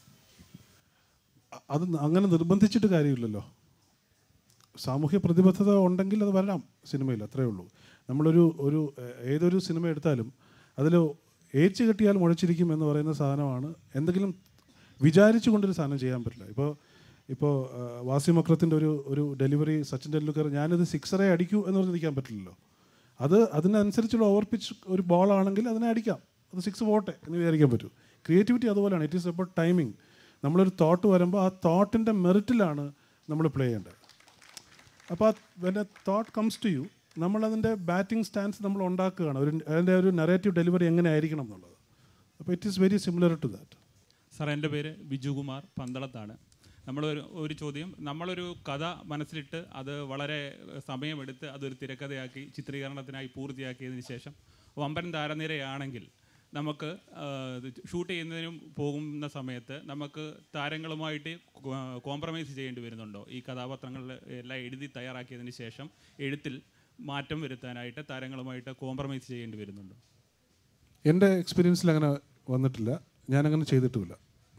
അ- അത് അങ്ങനെ നിർബന്ധിച്ചിട്ട് കാര്യമില്ലല്ലോ സാമൂഹ്യ പ്രതിബദ്ധത ഉണ്ടെങ്കിൽ അത് വരാം സിനിമയിൽ അത്രേ ഉള്ളൂ നമ്മളൊരു ഒരു ഏ- ഏതൊരു സിനിമ എടുത്താലും അതിൽ ഏച്ച് കെട്ടിയാൽ മുഴച്ചിരിക്കും എന്ന് പറയുന്ന സാധനമാണ് എന്തെങ്കിലും വിചാരിച്ചു കൊണ്ടൊരു സാധനം ചെയ്യാൻ പറ്റില്ല ഇപ്പോൾ ഇപ്പോൾ വാസി മക്രത്തിൻ്റെ ഒരു ഒരു ഡെലിവറി സച്ചിൻ ടെണ്ടുൽക്കർ ഞാനിത് സിക്സറെ അടിക്കൂ എന്ന് പറഞ്ഞ് നിൽക്കാൻ പറ്റില്ലല്ലോ അത് അതിനനുസരിച്ചുള്ള ഓവർ പിച്ച് ഒരു ബോളാണെങ്കിൽ അതിനെ അടിക്കാം അത് സിക്സ് പോട്ടെ എന്ന് വിചാരിക്കാൻ പറ്റും ക്രിയേറ്റിവിറ്റി അതുപോലെയാണ് ഇറ്റ് ഈസ് അബൌട്ട് ടൈമിങ് നമ്മളൊരു തോട്ട് വരുമ്പോൾ ആ തോട്ടിൻ്റെ മെറിറ്റിലാണ് നമ്മൾ പ്ലേ ചെയ്യേണ്ടത് അപ്പോൾ when a thought comes to you നമ്മളതിൻ്റെ ബാറ്റിംഗ് സ്റ്റാൻസ് നമ്മൾ ഉണ്ടാക്കുകയാണ് ഒരു അതിൻ്റെ ഒരു നെറേറ്റീവ് ഡെലിവറി എങ്ങനെ ആയിരിക്കണം എന്നുള്ളത് അപ്പോൾ it is very similar to that sir എൻ്റെ പേര് ബിജുകുമാർ പന്തളത്താണ് നമ്മളൊരു ഒരു ചോദ്യം നമ്മളൊരു കഥ മനസ്സിലിട്ട് അത് വളരെ സമയമെടുത്ത് അതൊരു തിരക്കഥയാക്കി ചിത്രീകരണത്തിനായി പൂർത്തിയാക്കിയതിന് ശേഷം വമ്പൻ താരനിരയാണെങ്കിൽ നമുക്ക് ഷൂട്ട് ചെയ്യുന്നതിനും പോകുന്ന സമയത്ത് നമുക്ക് താരങ്ങളുമായിട്ട് കോംപ്രമൈസ് ചെയ്യേണ്ടി വരുന്നുണ്ടോ ഈ കഥാപാത്രങ്ങൾ എല്ലാം എഴുതി തയ്യാറാക്കിയതിന് ശേഷം എഴുത്തിൽ മാറ്റം വരുത്താനായിട്ട് താരങ്ങളുമായിട്ട് കോംപ്രമൈസ് ചെയ്യേണ്ടി വരുന്നുണ്ടോ എൻ്റെ എക്സ്പീരിയൻസിൽ അങ്ങനെ വന്നിട്ടില്ല ഞാനങ്ങനെ ചെയ്തിട്ടുമില്ല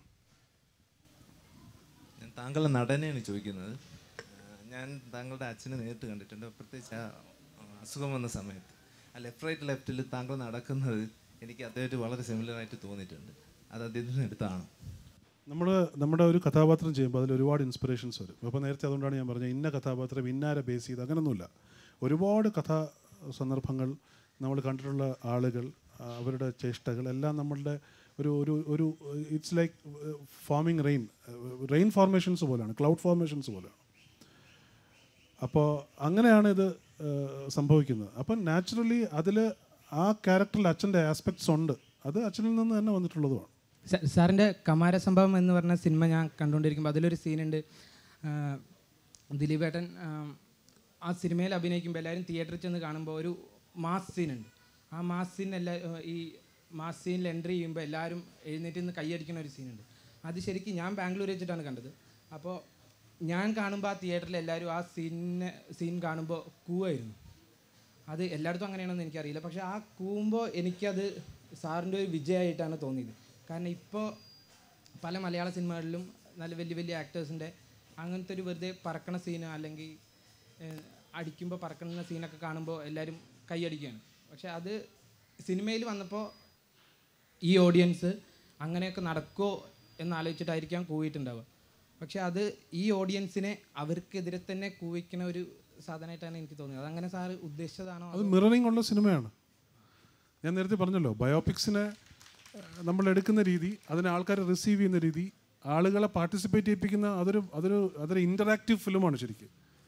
ഞാൻ താങ്കളുടെ നടനെയാണ് ചോദിക്കുന്നത് ആ, ഞാൻ താങ്കളുടെ അച്ഛനെ നേരിട്ട് കണ്ടിട്ടുണ്ട് പ്രത്യേകിച്ച് ആ ആ, അസുഖം വന്ന സമയത്ത് ആ ലെഫ്റ്റ് റൈറ്റ് ലെഫ്റ്റിൽ താങ്കൾ നടക്കുന്നത് എനിക്ക് അദ്ദേഹത്തെ വളരെ സിമിലർ ആയിട്ട് തോന്നിയിട്ടുണ്ട് അത് അദ്ദേഹത്തിന് എടുത്താണ് നമ്മൾ നമ്മുടെ ഒരു കഥാപാത്രം ചെയ്യുമ്പോൾ അതിൽ ഒരുപാട് ഇൻസ്പിറേഷൻസ് വരും അപ്പോൾ നേരത്തെ അതുകൊണ്ടാണ് ഞാൻ പറഞ്ഞത് ഇന്ന കഥാപാത്രം ഇന്നാരെ ബേസ് ചെയ്ത് അങ്ങനെയൊന്നുമില്ല ഒരുപാട് കഥാ സന്ദർഭങ്ങൾ നമ്മൾ കണ്ടിട്ടുള്ള ആളുകൾ ആ, അവരുടെ ചേഷ്ടകൾ എല്ലാം നമ്മളുടെ ഒരു ഒരു ഒരു it's like forming rain rain formations പോലെയാണ് ക്ലൗഡ് ഫോർമേഷൻസ് പോലെയാണ് അപ്പോൾ അങ്ങനെയാണ് ഇത് ആ, സംഭവിക്കുന്നത് അപ്പം നാച്ചുറലി അതിൽ ആ ക്യാരക്ടറിൽ അച്ഛൻ്റെ ആസ്പെക്ട്സ് ഉണ്ട് അത് അച്ഛനിൽ നിന്ന് തന്നെ വന്നിട്ടുള്ളതുമാണ് സ- സാറിൻ്റെ കമാര സംഭവം എന്ന് പറഞ്ഞ സിനിമ ഞാൻ കണ്ടുകൊണ്ടിരിക്കുമ്പോൾ അതിലൊരു സീനുണ്ട് ദിലീപേട്ടൻ ആ, ആ സിനിമയിൽ അഭിനയിക്കുമ്പോൾ എല്ലാവരും തിയേറ്ററിൽ ചെന്ന് കാണുമ്പോൾ ഒരു മാസ് സീനുണ്ട് ആ മാസ് സീൻ എല്ലാ ഈ മാസ് സീനിൽ എൻട്രി ചെയ്യുമ്പോൾ എല്ലാവരും എഴുന്നേറ്റ് നിന്ന് കൈയടിക്കുന്ന ഒരു സീനുണ്ട് അത് ശരിക്കും ഞാൻ ബാംഗ്ലൂർ വെച്ചിട്ടാണ് കണ്ടത് അപ്പോൾ ഞാൻ കാണുമ്പോൾ ആ തിയേറ്ററിൽ എല്ലാവരും ആ സീനിനെ സീൻ കാണുമ്പോൾ കൂവായിരുന്നു അത് എല്ലായിടത്തും അങ്ങനെയാണെന്ന് എനിക്കറിയില്ല പക്ഷേ ആ കൂവുമ്പോൾ എനിക്കത് സാറിൻ്റെ ഒരു വിജയമായിട്ടാണ് തോന്നിയത് കാരണം ഇപ്പോൾ പല മലയാള സിനിമകളിലും നല്ല വലിയ വലിയ ആക്ടേഴ്സിൻ്റെ അങ്ങനത്തെ ഒരു വെറുതെ പറക്കണ സീന് അല്ലെങ്കിൽ അടിക്കുമ്പോൾ പറക്കുന്ന സീനൊക്കെ കാണുമ്പോൾ എല്ലാവരും കൈയടിക്കുകയാണ് പക്ഷേ അത് സിനിമയിൽ വന്നപ്പോൾ ഈ ഓഡിയൻസ് അങ്ങനെയൊക്കെ നടക്കുമോ എന്നാലോചിച്ചിട്ടായിരിക്കാം കൂവിയിട്ടുണ്ടാവുക പക്ഷെ അത് ഈ ഓഡിയൻസിനെ അവർക്കെതിരെ തന്നെ കൂവിക്കുന്ന ഒരു സാധനമായിട്ടാണ് എനിക്ക് തോന്നിയത് അതങ്ങനെ സാറ് ഉദ്ദേശിച്ചതാണോ അത് മിററിംഗ് ഉള്ള സിനിമയാണ് ഞാൻ നേരത്തെ പറഞ്ഞല്ലോ ബയോപിക്സിനെ ഏഹ്, നമ്മൾ എടുക്കുന്ന രീതി അതിനെ ആൾക്കാർ റിസീവ് ചെയ്യുന്ന രീതി ആളുകളെ പാർട്ടിസിപ്പേറ്റ് ചെയ്യിപ്പിക്കുന്ന അതൊരു അതൊരു അതൊരു ഇൻ്ററാക്റ്റീവ് ഫിലിമാണ് ശരിക്കും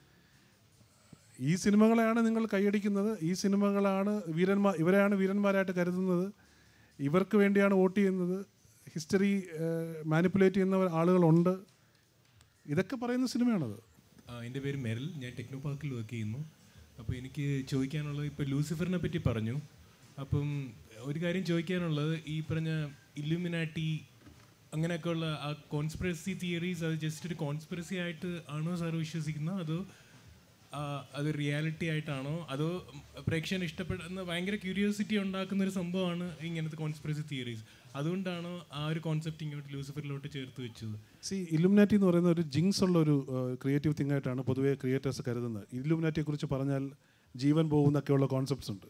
ഈ സിനിമകളെയാണ് നിങ്ങൾ കൈയടിക്കുന്നത് ഈ സിനിമകളാണ് വീരന്മാർ ഇവരെയാണ് വീരന്മാരായിട്ട് കരുതുന്നത് ഇവർക്ക് വേണ്ടിയാണ് വോട്ട് ചെയ്യുന്നത് ഹിസ്റ്ററി മാനിപ്പുലേറ്റ് ചെയ്യുന്ന ആളുകളുണ്ട് ഇതൊക്കെ പറയുന്ന സിനിമയാണത് ആ, എൻ്റെ പേര് മെറിൽ ഞാൻ ടെക്നോ പാർക്കിൽ വർക്ക് ചെയ്യുന്നു അപ്പോൾ എനിക്ക് ചോദിക്കാനുള്ളത് ഇപ്പോൾ ലൂസിഫറിനെ പറ്റി പറഞ്ഞു അപ്പം ഒരു കാര്യം ചോദിക്കാനുള്ളത് ഈ പറഞ്ഞ ഇല്ലുമിനാറ്റി അങ്ങനെയൊക്കെയുള്ള ആ കോൺസ്പിറസി തിയറീസ് അത് ജസ്റ്റ് ഒരു കോൺസ്പിറസി ആയിട്ട് ആണോ സാർ വിശ്വസിക്കുന്നത് അതോ ആ, അത് റിയാലിറ്റി ആയിട്ടാണോ അതോ പ്രേക്ഷകൻ ഇഷ്ടപ്പെടുന്ന ഭയങ്കര ക്യൂരിയോസിറ്റി ഉണ്ടാക്കുന്ന ഒരു സംഭവമാണ് ഇങ്ങനത്തെ കോൺസ്പിറസി തിയറീസ് അതുകൊണ്ടാണോ ആ ഒരു കോൺസെപ്റ്റ് ഇങ്ങോട്ട് ലൂസിഫറിലോട്ട് ചേർത്ത് വെച്ചത് സി ഇലുമിനാറ്റി എന്ന് പറയുന്ന ഒരു ജിങ്സ് ഉള്ള ഒരു ക്രിയേറ്റീവ് തിങ് ആയിട്ടാണ് പൊതുവേ ക്രിയേറ്റേഴ്സ് കരുതുന്നത് ഇലുമിനാറ്റിയെ കുറിച്ച് പറഞ്ഞാൽ ജീവൻ പോകുന്നൊക്കെയുള്ള കോൺസെപ്റ്റ്സ് ഉണ്ട്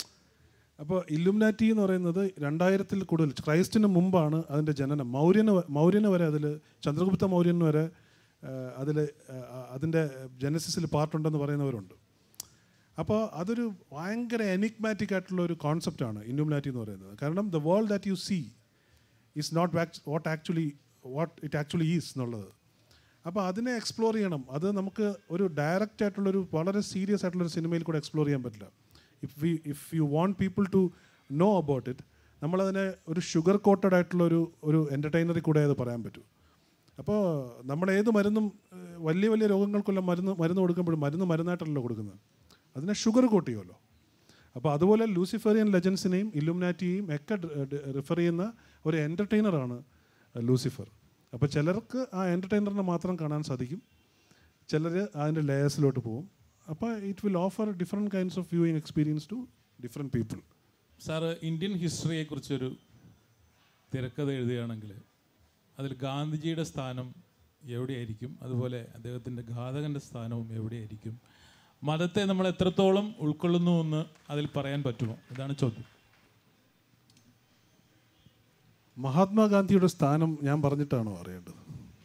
അപ്പോൾ ഇലുമിനാറ്റി എന്ന് പറയുന്നത് രണ്ടായിരത്തിൽ കൂടുതൽ ക്രൈസ്റ്റിന് മുമ്പാണ് അതിൻ്റെ ജനനം മൗര്യന് വ- മൗര്യന് വരെ അതിൽ ചന്ദ്രഗുപ്ത മൗര്യന് വരെ അതിൽ അതിൻ്റെ ജനസിസിൽ പാർട്ടുണ്ടെന്ന് പറയുന്നവരുണ്ട് അപ്പോൾ അതൊരു ഭയങ്കര എനിഗ്മാറ്റിക് ആയിട്ടുള്ള ഒരു കോൺസെപ്റ്റാണ് ഇലുമിനാറ്റി എന്ന് പറയുന്നത് കാരണം the world that you see is not what actually what it actually is എന്നുള്ളത് അപ്പോൾ അതിനെ എക്സ്പ്ലോർ ചെയ്യണം അത് നമുക്ക് ഒരു ഡയറക്റ്റ് ആയിട്ടുള്ളൊരു വളരെ സീരിയസ് ആയിട്ടുള്ളൊരു സിനിമയിൽ കൂടെ എക്സ്പ്ലോർ ചെയ്യാൻ പറ്റില്ല if we if you want people to know about it നമ്മളതിനെ ഒരു ഷുഗർ കോട്ടഡ് ആയിട്ടുള്ള ഒരു ഒരു എൻ്റർടൈനറിൽ കൂടെ അത് പറയാൻ പറ്റൂ അപ്പോൾ നമ്മൾ ഏത് മരുന്നും ഏഹ്, വലിയ വലിയ രോഗങ്ങൾക്കുള്ള മരുന്ന് മരുന്ന് കൊടുക്കുമ്പോഴും മരുന്ന് മരുന്നായിട്ടല്ലല്ലോ കൊടുക്കുന്നത് അതിനെ ഷുഗർ കോട്ട് ചെയ്യുമല്ലോ അപ്പോൾ അതുപോലെ ലൂസിഫറിയൻ ലെജൻസിനെയും ഇലുമിനാറ്റിയെയും ഒക്കെ റിഫർ ചെയ്യുന്ന ഒരു എൻ്റർടൈനറാണ് ലൂസിഫർ അപ്പോൾ ചിലർക്ക് ആ എൻ്റർടൈനറിനെ മാത്രം കാണാൻ സാധിക്കും ചിലർ അതിൻ്റെ ലെയേഴ്സിലോട്ട് പോകും അപ്പോൾ it will offer different kinds of viewing experience to different people sir Indian ഹിസ്റ്ററിയെക്കുറിച്ചൊരു തിരക്കഥ എഴുതുകയാണെങ്കിൽ അതിൽ ഗാന്ധിജിയുടെ സ്ഥാനം എവിടെയായിരിക്കും അതുപോലെ അദ്ദേഹത്തിൻ്റെ ഘാതകൻ്റെ സ്ഥാനവും എവിടെയായിരിക്കും മതത്തെ നമ്മൾ എത്രത്തോളം ഉൾക്കൊള്ളുന്നു എന്ന് അതിൽ പറയാൻ പറ്റുമോ ഇതാണ് ചോദ്യം മഹാത്മാഗാന്ധിയുടെ സ്ഥാനം ഞാൻ പറഞ്ഞിട്ടാണോ അറിയേണ്ടത്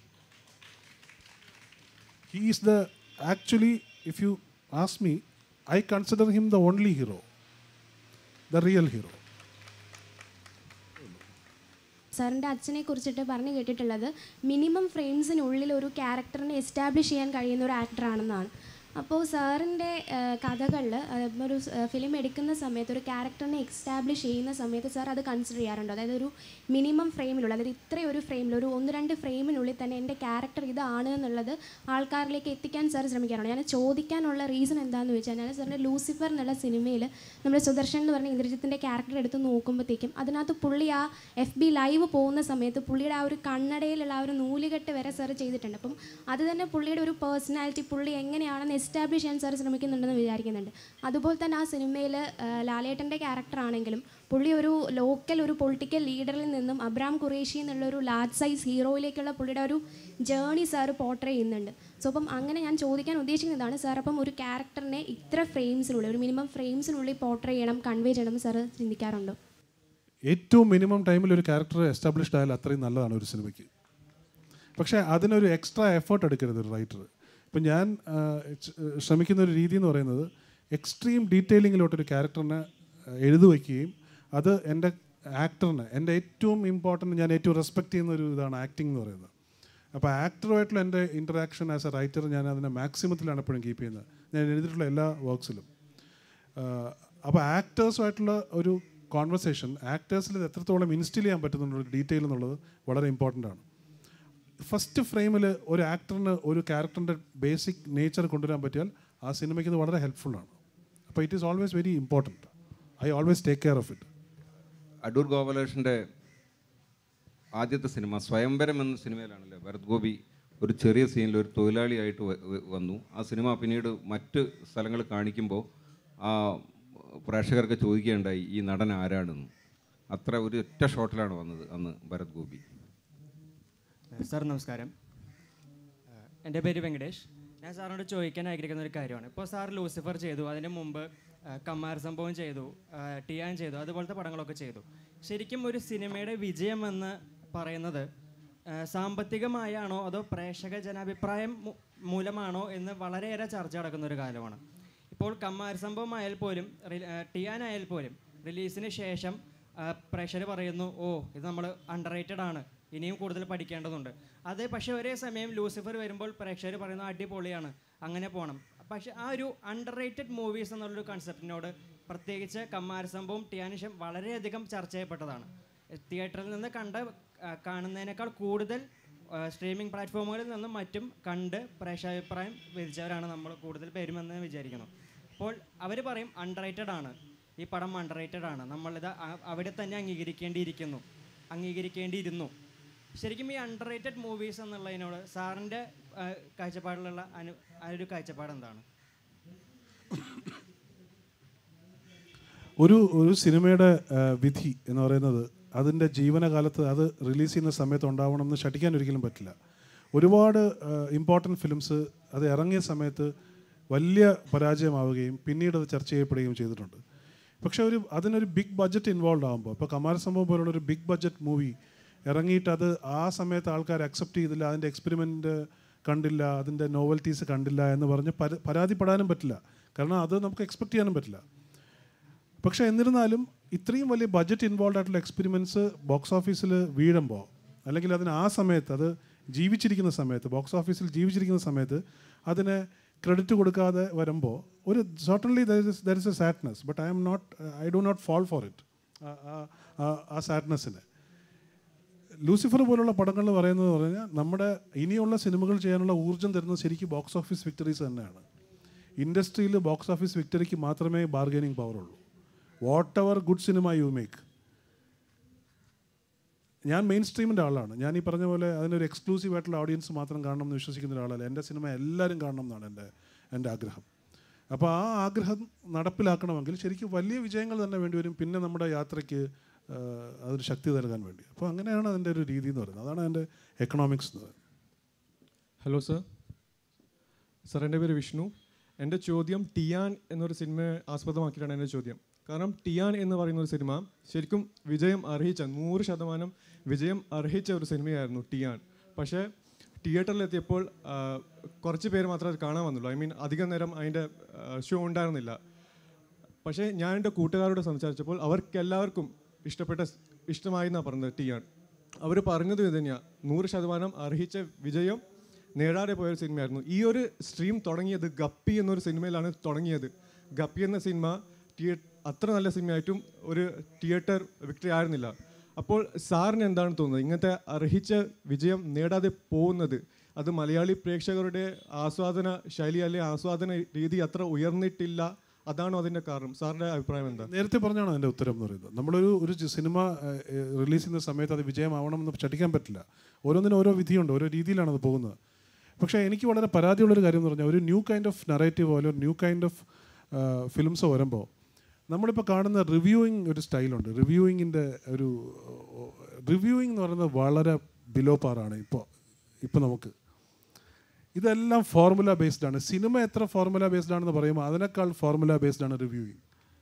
he is the actually if you ask me I consider him the only hero the real hero സാറിൻ്റെ അച്ഛനെ കുറിച്ചിട്ട് പറഞ്ഞു കേട്ടിട്ടുള്ളത് മിനിമം ഫ്രെയിംസിനുള്ളിൽ ഒരു ക്യാരക്ടറിനെ എസ്റ്റാബ്ലിഷ് ചെയ്യാൻ കഴിയുന്ന ഒരു ആക്ടറാണെന്നാണ് അപ്പോൾ സാറിൻ്റെ കഥകളിൽ ഒരു ഫിലിം എടുക്കുന്ന സമയത്ത് ഒരു ക്യാരക്ടറിനെ എക്സ്റ്റാബ്ലിഷ് ചെയ്യുന്ന സമയത്ത് സാർ അത് കൺസിഡർ ചെയ്യാറുണ്ട് അതായത് ഒരു മിനിമം ഫ്രെയിമിലുള്ള അതായത് ഇത്രയും ഒരു ഫ്രെയിമിൽ ഒരു ഒന്ന് രണ്ട് ഫ്രെയിമിനുള്ളിൽ തന്നെ എൻ്റെ ക്യാരക്ടർ ഇതാണ് എന്നുള്ളത് ആൾക്കാരിലേക്ക് എത്തിക്കാൻ സാർ ശ്രമിക്കാറുണ്ട് ഞാൻ ചോദിക്കാനുള്ള റീസൺ എന്താണെന്ന് വെച്ചാൽ ഞാൻ സാറിൻ്റെ ലൂസിഫർ എന്നുള്ള സിനിമയിൽ നമ്മൾ സുദർശൻ എന്ന് പറഞ്ഞ ഇന്ദ്രജിത്തിൻ്റെ ക്യാരക്ടർ എടുത്ത് നോക്കുമ്പോഴത്തേക്കും അതിനകത്ത് പുള്ളി ആ എഫ് ബി ലൈവ് പോകുന്ന സമയത്ത് പുള്ളിയുടെ ആ ഒരു കണ്ണടയിലുള്ള ആ ഒരു നൂലുകെട്ട് വരെ സാർ ചെയ്തിട്ടുണ്ട് അപ്പം അത് തന്നെ പുള്ളിയുടെ ഒരു പേഴ്സണാലിറ്റി പുള്ളി എങ്ങനെയാണെന്ന് എസ്റ്റാബ്ലിഷ് ചെയ്യാൻ സാർ ശ്രമിക്കുന്നുണ്ടെന്ന് വിചാരിക്കുന്നുണ്ട് അതുപോലെ തന്നെ ആ സിനിമയിൽ ലാലേട്ടൻ്റെ ക്യാരക്ടർ ആണെങ്കിലും പുള്ളി ഒരു ലോക്കൽ ഒരു പൊളിറ്റിക്കൽ ലീഡറിൽ നിന്നും അബ്രാം ഖുറേഷി എന്നുള്ള ഒരു ലാർജ് സൈസ് ഹീറോയിലേക്കുള്ള പുള്ളിയുടെ ഒരു ജേണി സാർ പോർട്രേ ചെയ്യുന്നുണ്ട് സോ അപ്പം അങ്ങനെ ഞാൻ ചോദിക്കാൻ ഉദ്ദേശിക്കുന്നതാണ് സാർ അപ്പം ഒരു ക്യാരക്ടറിനെ ഇത്ര ഫ്രെയിംസിനുള്ളിൽ ഒരു മിനിമം ഫ്രെയിംസിനുള്ളിൽ പോർട്രേ ചെയ്യണം കൺവേ ചെയ്യണം സാർ ചിന്തിക്കാറുണ്ടോ ഏറ്റവും മിനിമം ടൈമിൽ ഒരു ക്യാരക്ടർ എസ്റ്റാബ്ലിഷ്ഡ് ആയാൽ അത്രയും നല്ലതാണ് ഒരു സിനിമയ്ക്ക് പക്ഷേ അതിനൊരു എക്സ്ട്രാ എഫേർട്ട് എടുക്കരുത് ഒരു റൈറ്റർ ഇപ്പം ഞാൻ ആ, ച- ശ്രമിക്കുന്ന ഒരു രീതി എന്ന് പറയുന്നത് എക്സ്ട്രീം ഡീറ്റെയിലിങ്ങിലോട്ടൊരു ക്യാരക്ടറിനെ എഴുതി വയ്ക്കുകയും അത് എൻ്റെ ആക്ടറിന് എൻ്റെ ഏറ്റവും ഇമ്പോർട്ടൻറ്റ് ഞാൻ ഏറ്റവും റെസ്പെക്റ്റ് ചെയ്യുന്ന ഒരു ഇതാണ് ആക്ടിംഗ് എന്ന് പറയുന്നത് അപ്പോൾ ആക്ടറുമായിട്ടുള്ള എൻ്റെ ഇൻറ്ററാക്ഷൻ ആസ് എ റൈറ്റർ ഞാൻ അതിനെ മാക്സിമത്തിലാണ് എപ്പോഴും കീപ്പ് ചെയ്യുന്നത് ഞാൻ എഴുതിയിട്ടുള്ള എല്ലാ വർക്ക്സിലും അപ്പോൾ ആക്ടേഴ്സുമായിട്ടുള്ള ഒരു കോൺവെർസേഷൻ ആക്ടേഴ്സിൽ ഇത് എത്രത്തോളം ഇൻസ്റ്റിൽ ചെയ്യാൻ പറ്റുന്നുണ്ട് ഡീറ്റെയിൽ എന്നുള്ളത് വളരെ ഇമ്പോർട്ടൻ്റ് ആണ് ഫസ്റ്റ് ഫ്രെയിമിൽ ഒരു ആക്ടറിന് ഒരു ക്യാരക്ടറിൻ്റെ ബേസിക് നേച്ചർ കൊണ്ടുവരാൻ പറ്റിയാൽ ആ സിനിമയ്ക്ക് ഇത് വളരെ ഹെൽപ്ഫുള്ളാണ് അപ്പോൾ it is always very important I always take care of it Adoor ഗോപാലകൃഷ്ണൻ്റെ ആദ്യത്തെ സിനിമ സ്വയംവരം എന്ന സിനിമയിലാണല്ലേ ഭരത് ഗോപി ഒരു ചെറിയ സീനിൽ ഒരു തൊഴിലാളിയായിട്ട് വ- വ- വന്നു ആ സിനിമ പിന്നീട് മറ്റ് സ്ഥലങ്ങൾ കാണിക്കുമ്പോൾ ആ പ്രേക്ഷകർക്ക് ചോദിക്കുകയുണ്ടായി ഈ നടൻ ആരാണെന്ന് അത്ര ഒരു ഒറ്റ ഷോട്ടിലാണ് വന്നത് അന്ന് ഭരത് ഗോപി സാർ നമസ്കാരം ഏഹ് എൻ്റെ പേര് വെങ്കടേഷ് ഞാൻ സാറിനോട് ചോദിക്കാൻ ആഗ്രഹിക്കുന്ന ഒരു കാര്യമാണ് ഇപ്പോൾ സാർ ലൂസിഫർ ചെയ്തു അതിന് മുമ്പ് ഏഹ് കമ്മാര സംഭവം ചെയ്തു ഏഹ് ടിയാൻ ചെയ്തു അതുപോലത്തെ പടങ്ങളൊക്കെ ചെയ്തു ശരിക്കും ഒരു സിനിമയുടെ വിജയം എന്ന് പറയുന്നത് ഏഹ് സാമ്പത്തികമായാണോ അതോ പ്രേക്ഷക ജനാഭിപ്രായം മു- മൂലമാണോ എന്ന് വളരെയേറെ ചർച്ച നടക്കുന്ന ഒരു കാലമാണ് ഇപ്പോൾ കമ്മാര സംഭവം ആയാൽ പോലും റിൽ- ഏഹ് ടിയാൻ ആയാൽ പോലും റിലീസിന് ശേഷം പ്രേക്ഷകർ പറയുന്നു ഓ ഇത് നമ്മൾ അണ്ടർ റേറ്റഡ് ആണ് ഇനിയും കൂടുതൽ പഠിക്കേണ്ടതുണ്ട് അത് പക്ഷേ ഒരേ സമയം ലൂസിഫർ വരുമ്പോൾ പ്രേക്ഷകർ പറയുന്നു അടിപൊളിയാണ് അങ്ങനെ പോകണം പക്ഷേ ആ ഒരു അണ്ടർ റേറ്റഡ് മൂവീസ് എന്നുള്ളൊരു കൺസെപ്റ്റിനോട് പ്രത്യേകിച്ച് കമ്മാര സംഭവം ടിയാനിഷം വളരെയധികം ചർച്ച ചെയ്യപ്പെട്ടതാണ് തിയേറ്ററിൽ നിന്ന് കണ്ട ആ, കാണുന്നതിനേക്കാൾ കൂടുതൽ സ്ട്രീമിംഗ് പ്ലാറ്റ്ഫോമുകളിൽ നിന്നും മറ്റും കണ്ട് പ്രേക്ഷകാഭിപ്രായം വിധിച്ചവരാണ് നമ്മൾ കൂടുതൽ പേരുമെന്ന് വിചാരിക്കുന്നു അപ്പോൾ അവർ പറയും അണ്ടർ റേറ്റഡ് ആണ് ഈ പടം അണ്ടർ റേറ്റഡ് ആണ് നമ്മളിത് അ- അവിടെ തന്നെ അംഗീകരിക്കേണ്ടിയിരിക്കുന്നു അംഗീകരിക്കേണ്ടിയിരുന്നു ശരിക്കും ഈ അണ്ടർ റേറ്റഡ് മൂവീസ് എന്നുള്ളതിനോട് സാറിൻ്റെ ആ, കാഴ്ചപ്പാടിലുള്ള അനു ആ ഒരു കാഴ്ചപ്പാട് എന്താണ് ഒരു ഒരു സിനിമയുടെ ആ, വിധി എന്ന് പറയുന്നത് അതിൻ്റെ ജീവനകാലത്ത് അത് റിലീസ് ചെയ്യുന്ന സമയത്ത് ഉണ്ടാവണം എന്ന് ശഠിക്കാൻ ഒരിക്കലും പറ്റില്ല ഒരുപാട് ഇമ്പോർട്ടൻറ്റ് ഫിലിംസ് അത് ഇറങ്ങിയ സമയത്ത് വലിയ പരാജയമാവുകയും പിന്നീട് അത് ചർച്ച ചെയ്യപ്പെടുകയും ചെയ്തിട്ടുണ്ട് പക്ഷേ ഒരു അതിനൊരു ബിഗ് ബഡ്ജറ്റ് ഇൻവോൾവ് ആകുമ്പോൾ ഇപ്പോൾ കമാര സംഭവം പോലുള്ള ഒരു ബിഗ് ബഡ്ജറ്റ് മൂവി ഇറങ്ങിയിട്ട് അത് ആ സമയത്ത് ആൾക്കാർ അക്സെപ്റ്റ് ചെയ്തില്ല അതിൻ്റെ എക്സ്പെരിമെൻ്റ് കണ്ടില്ല അതിൻ്റെ നോവൽറ്റീസ് കണ്ടില്ല എന്ന് പറഞ്ഞ് പര പരാതിപ്പെടാനും പറ്റില്ല കാരണം അത് നമുക്ക് എക്സ്പെക്റ്റ് ചെയ്യാനും പറ്റില്ല പക്ഷേ എന്നിരുന്നാലും ഇത്രയും വലിയ ബഡ്ജറ്റ് ഇൻവോൾവ് ആയിട്ടുള്ള എക്സ്പെരിമെൻറ്റ്സ് ബോക്സ് ഓഫീസിൽ വീഴുമ്പോൾ അല്ലെങ്കിൽ അതിന് ആ സമയത്ത് അത് ജീവിച്ചിരിക്കുന്ന സമയത്ത് ബോക്സ് ഓഫീസിൽ ജീവിച്ചിരിക്കുന്ന സമയത്ത് അതിന് ക്രെഡിറ്റ് കൊടുക്കാതെ വരുമ്പോൾ ഒരു certainly there is a sadness but I'm not I do not fall for it ആ സാഡ്നെസ്സിന് ലൂസിഫർ പോലുള്ള പടങ്ങൾ എന്ന് പറയുന്നത് പറഞ്ഞാൽ നമ്മുടെ ഇനിയുള്ള സിനിമകൾ ചെയ്യാനുള്ള ഊർജ്ജം തരുന്നത് ശരിക്കും ബോക്സ് ഓഫീസ് വിക്ടറീസ് തന്നെയാണ് ഇൻഡസ്ട്രിയിൽ ബോക്സ് ഓഫീസ് വിക്ടറിക്ക് മാത്രമേ ബാർഗൈനിങ് പവർ ഉള്ളൂ whatever good cinema you make ഞാൻ മെയിൻ സ്ട്രീമിൻ്റെ ആളാണ് ഞാൻ ഈ പറഞ്ഞ പോലെ അതിനൊരു എക്സ്ക്ലൂസീവ് ആയിട്ടുള്ള ഓഡിയൻസ് മാത്രം കാണണം എന്ന് വിശ്വസിക്കുന്ന ഒരാളല്ല എൻ്റെ സിനിമ എല്ലാവരും കാണണം എന്നാണ് എൻ്റെ എൻ്റെ ആഗ്രഹം അപ്പോൾ ആ ആഗ്രഹം നടപ്പിലാക്കണമെങ്കിൽ ശരിക്കും വലിയ വിജയങ്ങൾ തന്നെ വേണ്ടി വരും പിന്നെ നമ്മുടെ യാത്രയ്ക്ക് ആ, അതൊരു ശക്തി നൽകാൻ വേണ്ടി അപ്പോൾ അങ്ങനെയാണ് അതിൻ്റെ ഒരു രീതി എന്ന് പറയുന്നത് അതാണ് അതിൻ്റെ എക്കണോമിക്സ് എന്ന് പറയുന്നത് ഹലോ സർ സർ എൻ്റെ പേര് വിഷ്ണു എൻ്റെ ചോദ്യം ടിയാൻ എന്നൊരു സിനിമയെ ആസ്പദമാക്കിയിട്ടാണ് എൻ്റെ ചോദ്യം കാരണം ടിയാൻ എന്ന് പറയുന്ന ഒരു സിനിമ ശരിക്കും വിജയം അർഹിച്ച നൂറ് ശതമാനം വിജയം അർഹിച്ച ഒരു സിനിമയായിരുന്നു ടിയാൻ പക്ഷേ തിയേറ്ററിലെത്തിയപ്പോൾ ആ, കുറച്ച് പേര് മാത്രമേ അത് കാണാൻ വന്നുള്ളൂ ഐ മീൻ അധികം നേരം അതിൻ്റെ ഷോ ഉണ്ടായിരുന്നില്ല പക്ഷേ ഞാൻ എൻ്റെ കൂട്ടുകാരോട് സംസാരിച്ചപ്പോൾ അവർക്ക് എല്ലാവർക്കും ഇഷ്ടപ്പെട്ട ഇഷ്ടമായി എന്നാണ് പറഞ്ഞത് ടിയാൻ അവർ പറഞ്ഞത് ഇത് തന്നെയാണ് നൂറ് ശതമാനം അർഹിച്ച വിജയം നേടാതെ പോയൊരു സിനിമയായിരുന്നു ഈ ഒരു സ്ട്രീം തുടങ്ങിയത് ഗപ്പി എന്നൊരു സിനിമയിലാണ് തുടങ്ങിയത് ഗപ്പി എന്ന സിനിമ തിയേ അത്ര നല്ല സിനിമയായിട്ടും ഒരു തിയേറ്റർ വിക്ടറി ആയിരുന്നില്ല അപ്പോൾ സാറിന് എന്താണ് തോന്നുന്നത് ഇങ്ങനത്തെ അർഹിച്ച വിജയം നേടാതെ പോകുന്നത് അത് മലയാളി പ്രേക്ഷകരുടെ ആസ്വാദന ശൈലി അല്ലെങ്കിൽ ആസ്വാദന രീതി അത്ര ഉയർന്നിട്ടില്ല അതാണോ അതിൻ്റെ കാരണം സാറിൻ്റെ അഭിപ്രായം എന്താ നേരത്തെ പറഞ്ഞാണ് അതിൻ്റെ ഉത്തരം എന്ന് പറയുന്നത് നമ്മളൊരു ഒരു ജി- സിനിമ റിലീസ് ചെയ്യുന്ന സമയത്ത് അത് വിജയമാവണമെന്ന് ചടിക്കാൻ പറ്റില്ല ഓരോന്നിനും ഓരോ വിധിയുണ്ട് ഓരോ രീതിയിലാണ് അത് പോകുന്നത് പക്ഷേ എനിക്ക് വളരെ പരാതിയുള്ളൊരു കാര്യം എന്ന് പറഞ്ഞാൽ ഒരു ന്യൂ കൈൻഡ് ഓഫ് നറേറ്റീവ് പോലെ ഒരു ന്യൂ കൈൻഡ് ഓഫ് ഫിലിംസ് വരുമ്പോൾ നമ്മളിപ്പോൾ കാണുന്ന റിവ്യൂയിങ് ഒരു സ്റ്റൈലുണ്ട് റിവ്യൂയിങ്ങിൻ്റെ ഒരു റിവ്യൂയിങ് എന്ന് പറയുന്നത് വളരെ ബിലോ പാറാണ് ഇപ്പോൾ ഇപ്പോൾ നമുക്ക് ഇതെല്ലാം ഫോർമുല ബേസ്ഡ് ആണ് സിനിമ എത്ര ഫോർമുല ബേസ്ഡ് ആണെന്ന് പറയുമ്പോൾ അതിനേക്കാൾ ഫോർമുല ബേസ്ഡ് ആണ് റിവ്യൂയിങ്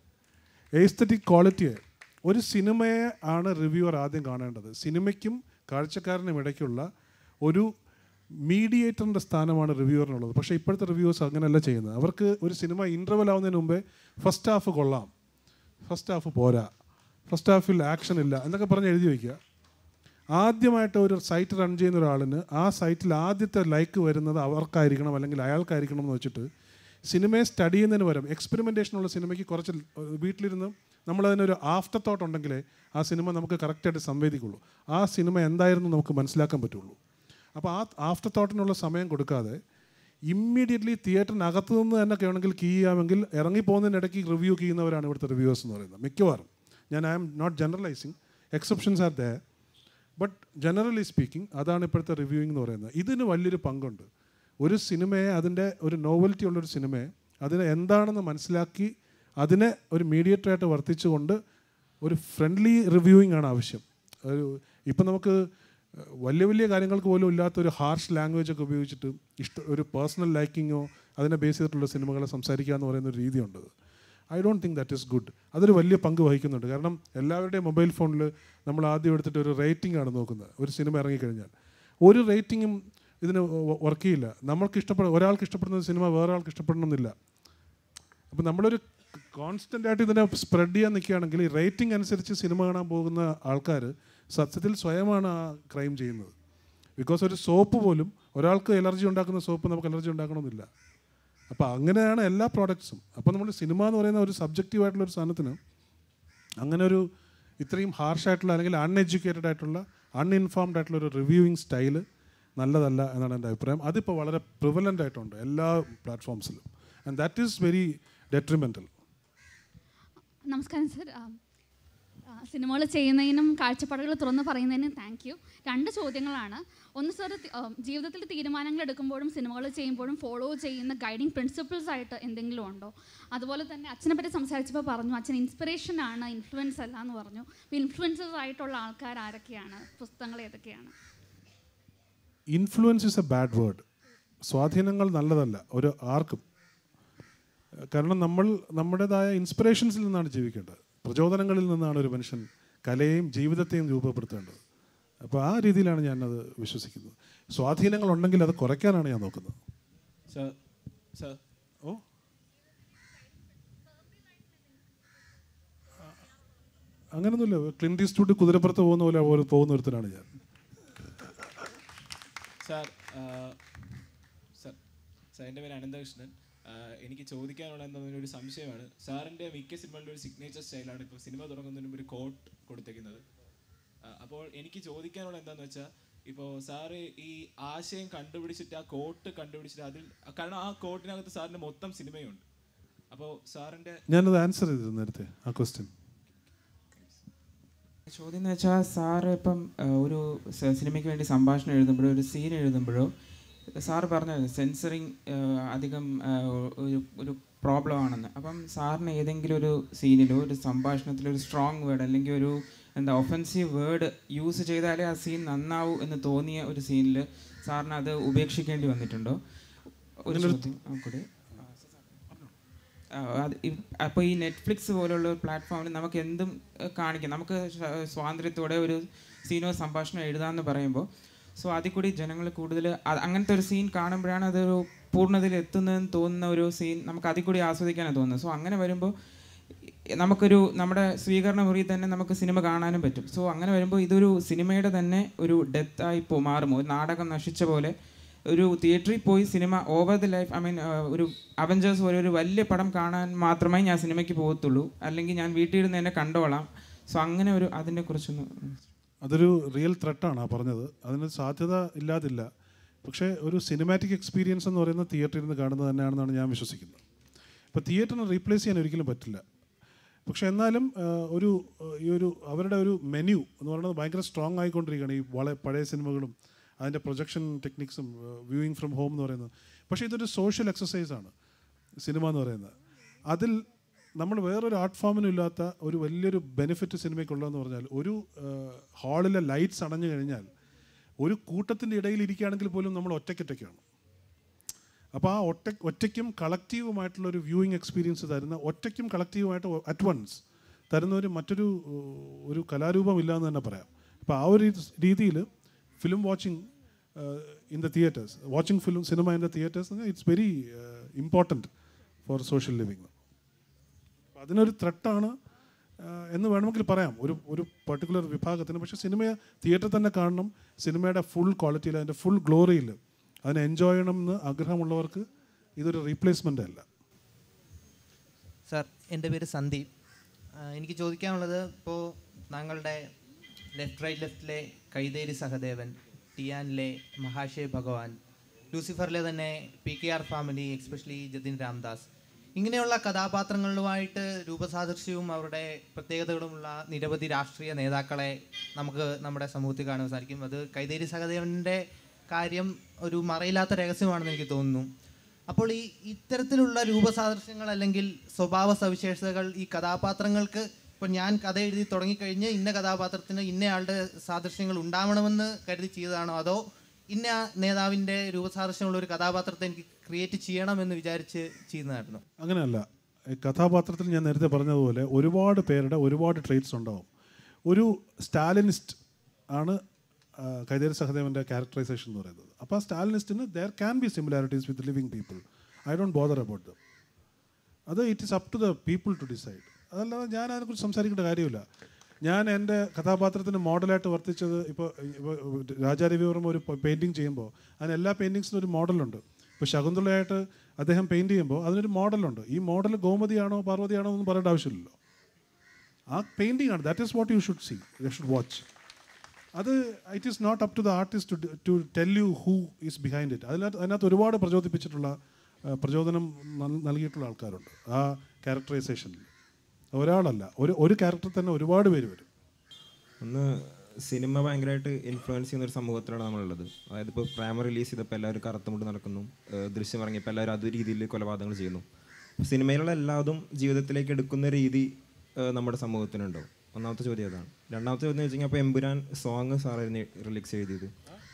എസ്തറ്റിക് ക്വാളിറ്റിയെ ഒരു സിനിമയെ ആണ് റിവ്യൂവർ ആദ്യം കാണേണ്ടത് സിനിമയ്ക്കും കാഴ്ചക്കാരനും ഇടയ്ക്കുള്ള ഒരു മീഡിയേറ്ററിൻ്റെ സ്ഥാനമാണ് റിവ്യൂവറിനുള്ളത് പക്ഷേ ഇപ്പോഴത്തെ റിവ്യൂവേഴ്സ് അങ്ങനെയല്ല ചെയ്യുന്നത് അവർക്ക് ഒരു സിനിമ ഇൻ്റർവൽ ആവുന്നതിന് മുമ്പേ ഫസ്റ്റ് ഹാഫ് കൊള്ളാം ഫസ്റ്റ് ഹാഫ് പോരാ ഫസ്റ്റ് ഹാഫിൽ ആക്ഷൻ ഇല്ല എന്നൊക്കെ പറഞ്ഞ് എഴുതി വയ്ക്കുക ആദ്യമായിട്ട് ഒരു സൈറ്റ് റൺ ചെയ്യുന്ന ഒരാളിന് ആ സൈറ്റിൽ ആദ്യത്തെ ലൈക്ക് വരുന്നത് അവർക്കായിരിക്കണം അല്ലെങ്കിൽ അയാൾക്കായിരിക്കണം എന്ന് വെച്ചിട്ട് സിനിമയെ സ്റ്റഡി ചെയ്യുന്നതിന് പകരം എക്സ്പെരിമെൻറ്റേഷനുള്ള സിനിമയ്ക്ക് കുറച്ച് വീട്ടിലിരുന്ന് നമ്മളതിനൊരു ആഫ്റ്റർ തോട്ട് ഉണ്ടെങ്കിലേ ആ സിനിമ നമുക്ക് കറക്റ്റായിട്ട് സംവേദിക്കുള്ളൂ ആ സിനിമ എന്തായിരുന്നു നമുക്ക് മനസ്സിലാക്കാൻ പറ്റുള്ളൂ അപ്പോൾ ആ ആഫ്റ്റർ തോട്ടിനുള്ള സമയം കൊടുക്കാതെ ഇമ്മീഡിയറ്റ്ലി തിയേറ്ററിനകത്ത് നിന്ന് തന്നെ വേണമെങ്കിൽ കീ ചെയ്യാമെങ്കിൽ ഇറങ്ങിപ്പോകുന്നതിനിടയ്ക്ക് റിവ്യൂ ചെയ്യുന്നവരാണ് ഇവിടുത്തെ റിവ്യൂവേഴ്സ് എന്ന് പറയുന്നത് മിക്കവാറും ഞാൻ I'm not generalising exceptions are the but generally speaking അതാണ് ഇപ്പോഴത്തെ റിവ്യൂയിങ് എന്ന് പറയുന്നത് ഇതിന് വലിയൊരു പങ്കുണ്ട് ഒരു സിനിമയെ അതിൻ്റെ ഒരു നോവൽറ്റി ഉള്ളൊരു സിനിമയെ അതിനെ എന്താണെന്ന് മനസ്സിലാക്കി അതിനെ ഒരു മീഡിയേറ്ററായിട്ട് വർത്തിച്ചുകൊണ്ട് ഒരു ഫ്രണ്ട്ലി റിവ്യൂയിങ് ആണ് ആവശ്യം ഒരു ഇപ്പം നമുക്ക് വലിയ വലിയ കാര്യങ്ങൾക്ക് പോലും ഇല്ലാത്ത ഒരു ഹാർഷ് ലാംഗ്വേജ് ഒക്കെ ഉപയോഗിച്ചിട്ട് ഇഷ്ട ഒരു പേഴ്സണൽ ലൈക്കിങ്ങോ അതിനെ ബേസ് ചെയ്തിട്ടുള്ള സിനിമകളെ സംസാരിക്കുക എന്ന് പറയുന്ന ഒരു രീതിയുണ്ട് I don't think that is good അതൊരു വലിയ പങ്ക് വഹിക്കുന്നുണ്ട് കാരണം എല്ലാവരുടെയും മൊബൈൽ ഫോണിൽ നമ്മൾ ആദ്യം എടുത്തിട്ട് ഒരു റേറ്റിംഗ് ആണ് നോക്കുന്നത് ഒരു സിനിമ ഇറങ്ങിക്കഴിഞ്ഞാൽ ഒരു റേറ്റിങ്ങും ഇതിന് വർക്ക് ചെയ്യില്ല നമ്മൾക്ക് ഇഷ്ടപ്പെടുന്ന ഒരാൾക്ക് ഇഷ്ടപ്പെടുന്ന സിനിമ വേറെ ആൾക്ക് ഇഷ്ടപ്പെടണമെന്നില്ല അപ്പം നമ്മളൊരു കോൺസ്റ്റൻ്റ് ആയിട്ട് ഇതിനെ സ്പ്രെഡ് ചെയ്യാൻ നിൽക്കുകയാണെങ്കിൽ ഈ റേറ്റിംഗ് അനുസരിച്ച് സിനിമ കാണാൻ പോകുന്ന ആൾക്കാർ സത്യത്തിൽ സ്വയമാണ് ആ ക്രൈം ചെയ്യുന്നത് ബിക്കോസ് ഒരു സോപ്പ് പോലും ഒരാൾക്ക് എലർജി ഉണ്ടാക്കുന്ന സോപ്പ് നമുക്ക് എലർജി ഉണ്ടാക്കണമെന്നില്ല അപ്പോൾ അങ്ങനെയാണ് എല്ലാ പ്രോഡക്ട്സും അപ്പോൾ നമ്മൾ സിനിമ എന്ന് പറയുന്ന ഒരു സബ്ജക്റ്റീവ് ആയിട്ടുള്ള ഒരു സാധനത്തിന് അങ്ങനെ ഒരു ഇത്രയും ഹാർഷായിട്ടുള്ള അല്ലെങ്കിൽ അൺഎഡ്യൂക്കേറ്റഡ് ആയിട്ടുള്ള അൺഇൻഫോംഡ് ആയിട്ടുള്ള ഒരു റിവ്യൂയിങ് സ്റ്റൈല് നല്ലതല്ല എന്നാണ് എൻ്റെ അഭിപ്രായം അതിപ്പോൾ വളരെ പ്രിവലൻ്റ് ആയിട്ടുണ്ട് എല്ലാ പ്ലാറ്റ്ഫോംസിലും and that is very detrimental നമസ്കാരം സർ സിനിമകൾ ചെയ്യുന്നതിനും കാഴ്ചപ്പാടുകൾ തുറന്ന് പറയുന്നതിനും താങ്ക് യു രണ്ട് ചോദ്യങ്ങളാണ് ഒന്ന് സർ ജീവിതത്തിൽ തീരുമാനങ്ങൾ എടുക്കുമ്പോഴും സിനിമകൾ ചെയ്യുമ്പോഴും ഫോളോ ചെയ്യുന്ന ഗൈഡിങ് പ്രിൻസിപ്പിൾസ് ആയിട്ട് എന്തെങ്കിലും ഉണ്ടോ അതുപോലെ തന്നെ അച്ഛനെ പറ്റി സംസാരിച്ചപ്പോൾ പറഞ്ഞു അച്ഛൻ ഇൻസ്പിറേഷൻ ആണ് ഇൻഫ്ലുവൻസ് അല്ല എന്ന് പറഞ്ഞു അപ്പോൾ ഇൻഫ്ലുവൻസേഴ്സ് ആയിട്ടുള്ള ആൾക്കാർ ആരൊക്കെയാണ് പുസ്തകങ്ങൾ ഏതൊക്കെയാണ് influence is a bad word സ്വാധീനങ്ങൾ നല്ലതല്ല ഒരു ആർക്കും കാരണം നമ്മൾ നമ്മുടേതായ ഇൻസ്പിറേഷൻസിൽ നിന്നാണ് ജീവിക്കേണ്ടത് പ്രചോദനങ്ങളിൽ നിന്നാണ് ഒരു മനുഷ്യൻ കലയെയും ജീവിതത്തെയും രൂപപ്പെടുത്തേണ്ടത് അപ്പോൾ ആ രീതിയിലാണ് ഞാനത് വിശ്വസിക്കുന്നത് സ്വാധീനങ്ങൾ ഉണ്ടെങ്കിൽ അത് കുറയ്ക്കാനാണ് ഞാൻ നോക്കുന്നത് സർ സർ ഓ അങ്ങനൊന്നുമില്ല ക്ലിൻറ്റ് ഈസ്റ്റ്വുഡ് കുതിരപ്പുറത്ത് പോകുന്ന പോലെ പോലെ പോകുന്ന ഒരുത്തനാണ് ഞാൻ സാർ സാർ സാർ എൻ്റെ പേര് അനന്തകൃഷ്ണൻ ആ, എനിക്ക് ചോദിക്കാനുള്ള എന്താണെന്ന് ഒരു സംശയമാണ് സാറിൻ്റെ മിക്ക സിനിമകളുടെ ഒരു സിഗ്നേച്ചർ സ്റ്റൈലാണ് ഇപ്പോൾ സിനിമ തുടങ്ങുന്നതിന് മുമ്പ് ഒരു കോട്ട് കൊടുത്തേക്കുന്നത് ആ, അപ്പോൾ എനിക്ക് ചോദിക്കാനുള്ള എന്താണെന്ന് വെച്ചാൽ ഇപ്പോൾ സാറ് ഈ ആശയം കണ്ടുപിടിച്ചിട്ട് ആ കോട്ട് കണ്ടുപിടിച്ചിട്ട് അതിൽ കാരണം ആ കോട്ടിനകത്ത് സാറിൻ്റെ മൊത്തം സിനിമയുണ്ട് അപ്പോൾ സാറിൻ്റെ ഞാനത് ആൻസർ ചെയ്തിരുന്നു നേരത്തെ ആ ക്വസ്റ്റ്യൻ ചോദ്യം എന്ന് വെച്ചാൽ സാറ് ഇപ്പം ആ, ഒരു സ- സിനിമയ്ക്ക് വേണ്ടി സംഭാഷണം എഴുതുമ്പോഴോ ഒരു സീൻ എഴുതുമ്പോഴോ സാറ് പറഞ്ഞു സെൻസറിങ് അധികം ആ, ഒരു ഒരു പ്രോബ്ലം ആണെന്ന് അപ്പം സാറിന് ഏതെങ്കിലും ഒരു സീനിലോ ഒരു സംഭാഷണത്തിലോ ഒരു സ്ട്രോങ് വേർഡ് അല്ലെങ്കിൽ ഒരു എന്താ ഒഫൻസീവ് വേർഡ് യൂസ് ചെയ്താലേ ആ സീൻ നന്നാവൂ എന്ന് തോന്നിയ ഒരു സീനിൽ സാറിന് അത് ഉപേക്ഷിക്കേണ്ടി വന്നിട്ടുണ്ടോ ഒരു അങ്ങനൊരു- ചോദ്യം ആ, കൂടി അപ്പോൾ ഈ നെറ്റ്ഫ്ലിക്സ് പോലുള്ള പ്ലാറ്റ്ഫോമിൽ നമുക്ക് എന്തും അഹ് കാണിക്കാം നമുക്ക് സ്വ- സ്വാതന്ത്ര്യത്തോടെ ഒരു സീനോ സംഭാഷണം എഴുതാമെന്ന് പറയുമ്പോൾ സോ അതിൽ കൂടി ജനങ്ങൾ കൂടുതൽ അങ്ങനത്തെ ഒരു സീൻ കാണുമ്പോഴാണ് അതൊരു പൂർണ്ണതയിൽ എത്തുന്നതെന്ന് തോന്നുന്ന ഒരു സീൻ നമുക്ക് അതിൽ കൂടി ആസ്വദിക്കാനാണ് തോന്നുന്നത് സോ അങ്ങനെ വരുമ്പോൾ നമുക്കൊരു നമ്മുടെ സ്വീകരണ മുറിയിൽ തന്നെ നമുക്ക് സിനിമ കാണാനും പറ്റും സോ അങ്ങനെ വരുമ്പോൾ ഇതൊരു സിനിമയുടെ തന്നെ ഒരു ഡെത്തായി പോ മാറുമോ ഒരു നാടകം നശിച്ച പോലെ ഒരു തിയേറ്ററിൽ പോയി cinema over the life I mean ഒരു അവഞ്ചേഴ്സ് പോലെ ഒരു വലിയ പടം കാണാൻ മാത്രമേ ഞാൻ സിനിമയ്ക്ക് പോകത്തുള്ളൂ അല്ലെങ്കിൽ ഞാൻ വീട്ടിൽ ഇരുന്ന് തന്നെ കണ്ടോളാം സോ അങ്ങനെ ഒരു അതിനെക്കുറിച്ചൊന്ന് അതൊരു റിയൽ ത്രെട്ടാണ് ആ പറഞ്ഞത് അതിന് സാധ്യത ഇല്ലാതില്ല പക്ഷേ ഒരു സിനിമാറ്റിക് എക്സ്പീരിയൻസ് എന്ന് പറയുന്നത് തിയേറ്ററിൽ നിന്ന് കാണുന്നത് തന്നെയാണെന്നാണ് ഞാൻ വിശ്വസിക്കുന്നത് ഇപ്പോൾ തിയേറ്ററിനെ റീപ്ലേസ് ചെയ്യാൻ ഒരിക്കലും പറ്റില്ല പക്ഷേ എന്നാലും ആ, ഒരു ആ, ഈ ഒരു അവരുടെ ഒരു മെനു എന്ന് പറയുന്നത് ഭയങ്കര സ്ട്രോങ് ആയിക്കൊണ്ടിരിക്കുകയാണ് ഈ വളരെ പഴയ സിനിമകളും അതിൻ്റെ പ്രൊജക്ഷൻ ടെക്നിക്സും വ്യൂയിങ് ഫ്രം ഹോം എന്ന് പറയുന്നത് പക്ഷേ ഇതൊരു സോഷ്യൽ എക്സസൈസാണ് സിനിമ എന്ന് പറയുന്നത് അതിൽ നമ്മൾ വേറൊരു ആർട്ട് ഫോമിനും ഇല്ലാത്ത ഒരു വലിയൊരു ബെനിഫിറ്റ് സിനിമയ്ക്കുള്ളതെന്ന് പറഞ്ഞാൽ ഒരു ഹാളിലെ ലൈറ്റ്സ് അണഞ്ഞു കഴിഞ്ഞാൽ ഒരു കൂട്ടത്തിൻ്റെ ഇടയിൽ ഇരിക്കുകയാണെങ്കിൽ പോലും നമ്മൾ ഒറ്റയ്ക്കൊറ്റയ്ക്കാണ് അപ്പോൾ ആ ഒറ്റ ഒറ്റയ്ക്കും കളക്റ്റീവുമായിട്ടുള്ള ഒരു വ്യൂയിങ് എക്സ്പീരിയൻസ് തരുന്ന ഒറ്റയ്ക്കും കളക്റ്റീവുമായിട്ട് അറ്റ് വൺസ് തരുന്ന ഒരു മറ്റൊരു ഏഹ്, ഒരു കലാരൂപം ഇല്ല എന്ന് തന്നെ പറയാം അപ്പോൾ ആ ഒരു രീതിയിൽ film watching in the theatres watching film cinema in the theatres it's very important for social living അതിനൊരു ത്രെട്ടാണ് എന്ന് വേണമെങ്കിൽ പറയാം ഒരു ഒരു പർട്ടിക്കുലർ വിഭാഗത്തിന് പക്ഷേ സിനിമ തിയേറ്ററിൽ തന്നെ കാണണം സിനിമയുടെ ഫുൾ ക്വാളിറ്റിയിൽ അതിൻ്റെ ഫുൾ ഗ്ലോറിയിൽ അതിനെ എൻജോയ് ചെയ്യണം എന്ന് ആഗ്രഹമുള്ളവർക്ക് ഇതൊരു റീപ്ലേസ്മെൻ്റ് അല്ല സാർ എൻ്റെ പേര് സന്ദീപ് ആ, എനിക്ക് ചോദിക്കാനുള്ളത് ഇപ്പോൾ താങ്കളുടെ ലെഫ്റ്റ് റൈറ്റ് ലെഫ്റ്റിലെ കൈതേരി സഹദേവൻ ടിയാനിലെ മഹാശയ ഭഗവാൻ ലൂസിഫറിലെ തന്നെ P K R family especially Jathin Ramdas ഇങ്ങനെയുള്ള കഥാപാത്രങ്ങളുമായിട്ട് രൂപസാദൃശ്യവും അവരുടെ പ്രത്യേകതകളുമുള്ള നിരവധി രാഷ്ട്രീയ നേതാക്കളെ നമുക്ക് നമ്മുടെ സമൂഹത്തിൽ കാണാൻ സാധിക്കും അത് കൈതേരി സഹദേവൻ്റെ കാര്യം ഒരു മറയില്ലാത്ത രഹസ്യമാണെന്ന് എനിക്ക് തോന്നുന്നു അപ്പോൾ ഈ ഇത്തരത്തിലുള്ള രൂപസാദൃശ്യങ്ങൾ അല്ലെങ്കിൽ സ്വഭാവ സവിശേഷതകൾ ഈ കഥാപാത്രങ്ങൾക്ക് ഇപ്പോൾ ഞാൻ കഥ എഴുതി തുടങ്ങിക്കഴിഞ്ഞ് ഇന്ന കഥാപാത്രത്തിന് ഇന്നയാളുടെ സാദൃശ്യങ്ങൾ ഉണ്ടാവണമെന്ന് കരുതി ചെയ്തതാണോ അതോ ഇന്ന നേതാവിൻ്റെ രൂപസാദൃശ്യമുള്ള ഒരു കഥാപാത്രത്തെ എനിക്ക് ക്രിയേറ്റ് ചെയ്യണമെന്ന് വിചാരിച്ച് ചെയ്യുന്നതായിരുന്നു അങ്ങനെയല്ല ഈ കഥാപാത്രത്തിൽ ഞാൻ നേരത്തെ പറഞ്ഞതുപോലെ ഒരുപാട് പേരുടെ ഒരുപാട് ട്രേറ്റ്സ് ഉണ്ടാവും ഒരു സ്റ്റാലിനിസ്റ്റ് ആണ് ആ, കൈതേരി സഹദേവൻ്റെ ക്യാരക്ടറൈസേഷൻ എന്ന് പറയുന്നത് അപ്പോൾ ആ സ്റ്റാലിനിസ്റ്റിന് there can be similarities with living people I don't bother about them അത് it is up to the people to decide അതല്ലാതെ ഞാൻ അതിനെക്കുറിച്ച് സംസാരിക്കേണ്ട കാര്യമില്ല ഞാൻ എൻ്റെ കഥാപാത്രത്തിന് മോഡലായിട്ട് വർത്തിച്ചത് ഇപ്പോൾ രാജാരവിവർമ്മ ഒരു പെയിൻറ്റിങ് ചെയ്യുമ്പോൾ അതിന് എല്ലാ പെയിൻറ്റിങ്സിനും ഒരു മോഡലുണ്ട് ഇപ്പോൾ ശകുന്തളയായിട്ട് അദ്ദേഹം പെയിൻറ്റ് ചെയ്യുമ്പോൾ അതിനൊരു മോഡലുണ്ട് ഈ മോഡൽ ഗോമതിയാണോ പാർവതിയാണോ എന്ന് പറയേണ്ട ആവശ്യമില്ലല്ലോ ആ പെയിൻറ്റിംഗ് ആണ് that is what you should see you should watch അത് it is not up to the artist to to tell you who is behind it അതിനകത്ത് അതിനകത്ത് ഒരുപാട് പ്രചോദിപ്പിച്ചിട്ടുള്ള ആ, പ്രചോദനം നൽ- നൽകിയിട്ടുള്ള ആൾക്കാരുണ്ട് ആ ക്യാരക്ടറൈസേഷനിൽ ഒരാളല്ല ഒരു ഒരു ക്യാരക്ടർ തന്നെ ഒരുപാട് പേര് വരും ഒന്ന് സിനിമ ഭയങ്കരമായിട്ട് ഇൻഫ്ലുവൻസ് ചെയ്യുന്ന ഒരു സമൂഹത്തിലാണ് നമ്മളുള്ളത് അതായത് ഇപ്പോൾ പ്രേമ റിലീസ് ചെയ്തപ്പോൾ എല്ലാവരും കറുത്തുമുണ്ട് നടക്കുന്നു ഏഹ് ദൃശ്യം ഇറങ്ങിയപ്പോൾ എല്ലാവരും അത് രീതിയിൽ കൊലപാതകങ്ങൾ ചെയ്യുന്നു അപ്പോൾ സിനിമയിലുള്ള എല്ലാതും ജീവിതത്തിലേക്ക് എടുക്കുന്ന രീതി ഏഹ് നമ്മുടെ സമൂഹത്തിനുണ്ടോ ഒന്നാമത്തെ ചോദ്യം അതാണ് രണ്ടാമത്തെ ചോദ്യം എന്ന് വെച്ച് കഴിഞ്ഞാൽ അപ്പോൾ എമ്പുരാൻ സോങ് സാറായിരുന്നു റിലീക്സ് എഴുതിയത്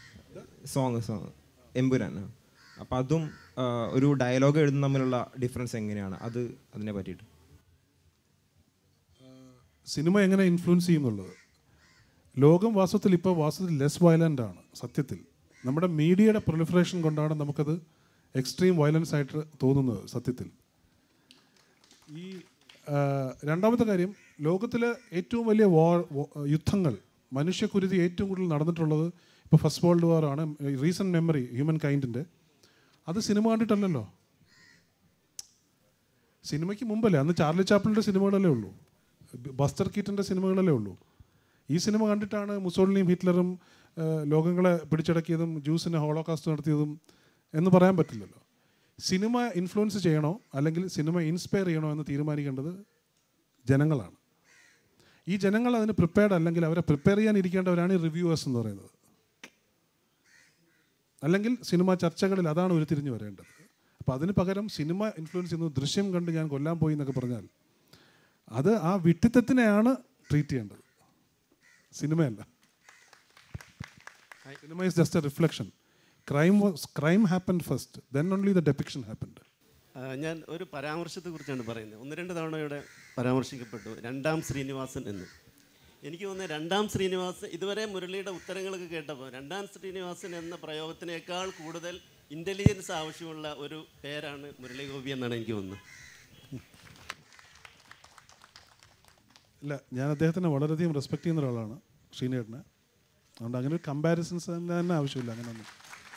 സോങ് സോങ് എമ്പുരാൻ ആ. അപ്പോൾ അതും ആ, ഒരു ഡയലോഗ് എഴുതുന്ന തമ്മിലുള്ള ഡിഫറൻസ് എങ്ങനെയാണ് അത് അതിനെ പറ്റിയിട്ട് സിനിമ എങ്ങനെ ഇൻഫ്ലുവൻസ് ചെയ്യുന്നുള്ളത് ലോകം വാസ്തവത്തിൽ ഇപ്പോൾ വാസ്തവത്തിൽ ലെസ് വയലൻ്റ് ആണ് സത്യത്തിൽ നമ്മുടെ മീഡിയയുടെ പ്രൊലിഫറേഷൻ കൊണ്ടാണ് നമുക്കത് എക്സ്ട്രീം വയലൻസ് ആയിട്ട് തോന്നുന്നത് സത്യത്തിൽ ഈ ആ, രണ്ടാമത്തെ കാര്യം ലോകത്തിലെ ഏറ്റവും വലിയ വാർ യുദ്ധങ്ങൾ മനുഷ്യക്കുരുതി ഏറ്റവും കൂടുതൽ നടന്നിട്ടുള്ളത് ഇപ്പോൾ ഫസ്റ്റ് വേൾഡ് വാർ ആണ് റീസെൻറ്റ് മെമ്മറി ഹ്യൂമൻ കൈൻഡിൻ്റെ അത് സിനിമ കണ്ടിട്ടല്ലല്ലോ സിനിമയ്ക്ക് മുമ്പല്ലേ അന്ന് ചാർലി ചാപ്പിളിൻ്റെ സിനിമകളല്ലേ ഉള്ളൂ ബസ്റ്റർ കീറ്റൻ്റെ സിനിമകളല്ലേ ഉള്ളൂ ഈ സിനിമ കണ്ടിട്ടാണ് മുസോളിനിയും ഹിറ്റ്ലറും ആ, ലോകങ്ങളെ പിടിച്ചടക്കിയതും ജ്യൂസിനെ ഹോളോകാസ്റ്റ് നടത്തിയതും എന്ന് പറയാൻ പറ്റില്ലല്ലോ സിനിമ ഇൻഫ്ലുവൻസ് ചെയ്യണോ അല്ലെങ്കിൽ സിനിമ ഇൻസ്പയർ ചെയ്യണോ എന്ന് തീരുമാനിക്കേണ്ടത് ജനങ്ങളാണ് ഈ ജനങ്ങൾ അതിന് പ്രിപ്പയർഡ് അല്ലെങ്കിൽ അവരെ പ്രിപ്പയർ ചെയ്യാൻ ഇരിക്കേണ്ടവരാണ് ഈ റിവ്യൂവേഴ്സ് എന്ന് പറയുന്നത് അല്ലെങ്കിൽ സിനിമ ചർച്ചകളിൽ അതാണ് ഉരുത്തിരിഞ്ഞ് വരേണ്ടത് അപ്പോൾ അതിന് പകരം സിനിമ ഇൻഫ്ലുവൻസ് ചെയ്യുന്നത് ദൃശ്യം കണ്ട് ഞാൻ കൊല്ലാൻ പോയി എന്നൊക്കെ പറഞ്ഞാൽ അത് ആ വിട്ടിത്തത്തിനെയാണ് ട്രീറ്റ് ചെയ്യേണ്ടത് സിനിമയല്ല cinema is just a reflection crime crime happen first then only the depiction happened ആ, ഞാൻ ഒരു പരാമർശത്തെക്കുറിച്ചാണ് പറയുന്നത് ഒന്ന് രണ്ട് തവണ ഇവിടെ പരാമർശിക്കപ്പെട്ടു രണ്ടാം ശ്രീനിവാസൻ എന്ന് എനിക്ക് തോന്നുന്നത് രണ്ടാം ശ്രീനിവാസൻ ഇതുവരെ മുരളിയുടെ ഉത്തരങ്ങളൊക്കെ കേട്ടപ്പോൾ രണ്ടാം ശ്രീനിവാസൻ എന്ന പ്രയോഗത്തിനേക്കാൾ കൂടുതൽ ഇൻ്റലിജൻസ് ആവശ്യമുള്ള ഒരു പേരാണ് മുരളി ഗോപി എന്നാണ് എനിക്ക് തോന്നുന്നത് ഇല്ല ഞാൻ അദ്ദേഹത്തിനെ വളരെയധികം റെസ്പെക്ട് ചെയ്യുന്ന ഒരാളാണ് ശ്രീനേട്ടനെ അതുകൊണ്ട് അങ്ങനെ ഒരു കമ്പാരിസൺസ് തന്നെ തന്നെ ആവശ്യമില്ല അങ്ങനെയൊന്നും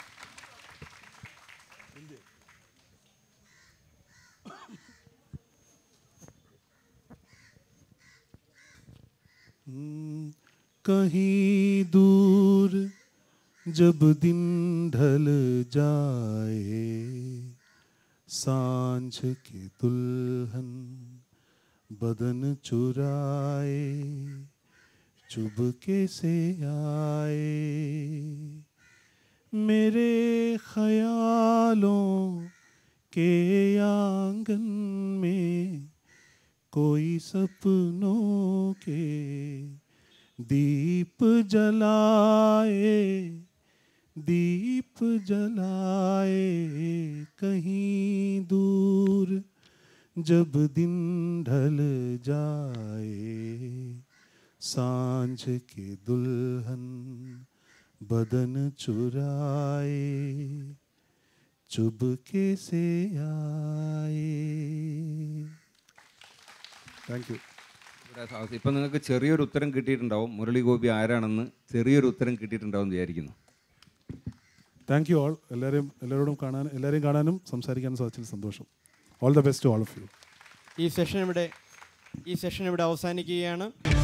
हम्म, कहीं दूर जब दिन ढल जाए सांझ के दुल्हन बदन चुराए चुपके से आए मेरे ख्यालों के आंगन में कोई सपनों के दीप जलाए दीप जलाए कहीं दूर जब दिन ढल जाए सांझ के दुल्हन बदन चुराए चुपके से आए താങ്ക് യു ഇപ്പം നിങ്ങൾക്ക് ചെറിയൊരു ഉത്തരം കിട്ടിയിട്ടുണ്ടാവും മുരളി ഗോപി ആരാണെന്ന് ചെറിയൊരു ഉത്തരം കിട്ടിയിട്ടുണ്ടാവും എന്ന് വിചാരിക്കുന്നു താങ്ക് യു ഓൾ എല്ലാവരെയും എല്ലാവരോടും കാണാൻ എല്ലാവരെയും കാണാനും സംസാരിക്കാനും സാധിച്ചതിൽ സന്തോഷം all the best all of you ഈ സെഷൻ ഇവിടെ ഈ സെഷൻ ഇവിടെ അവസാനിക്കുകയാണ്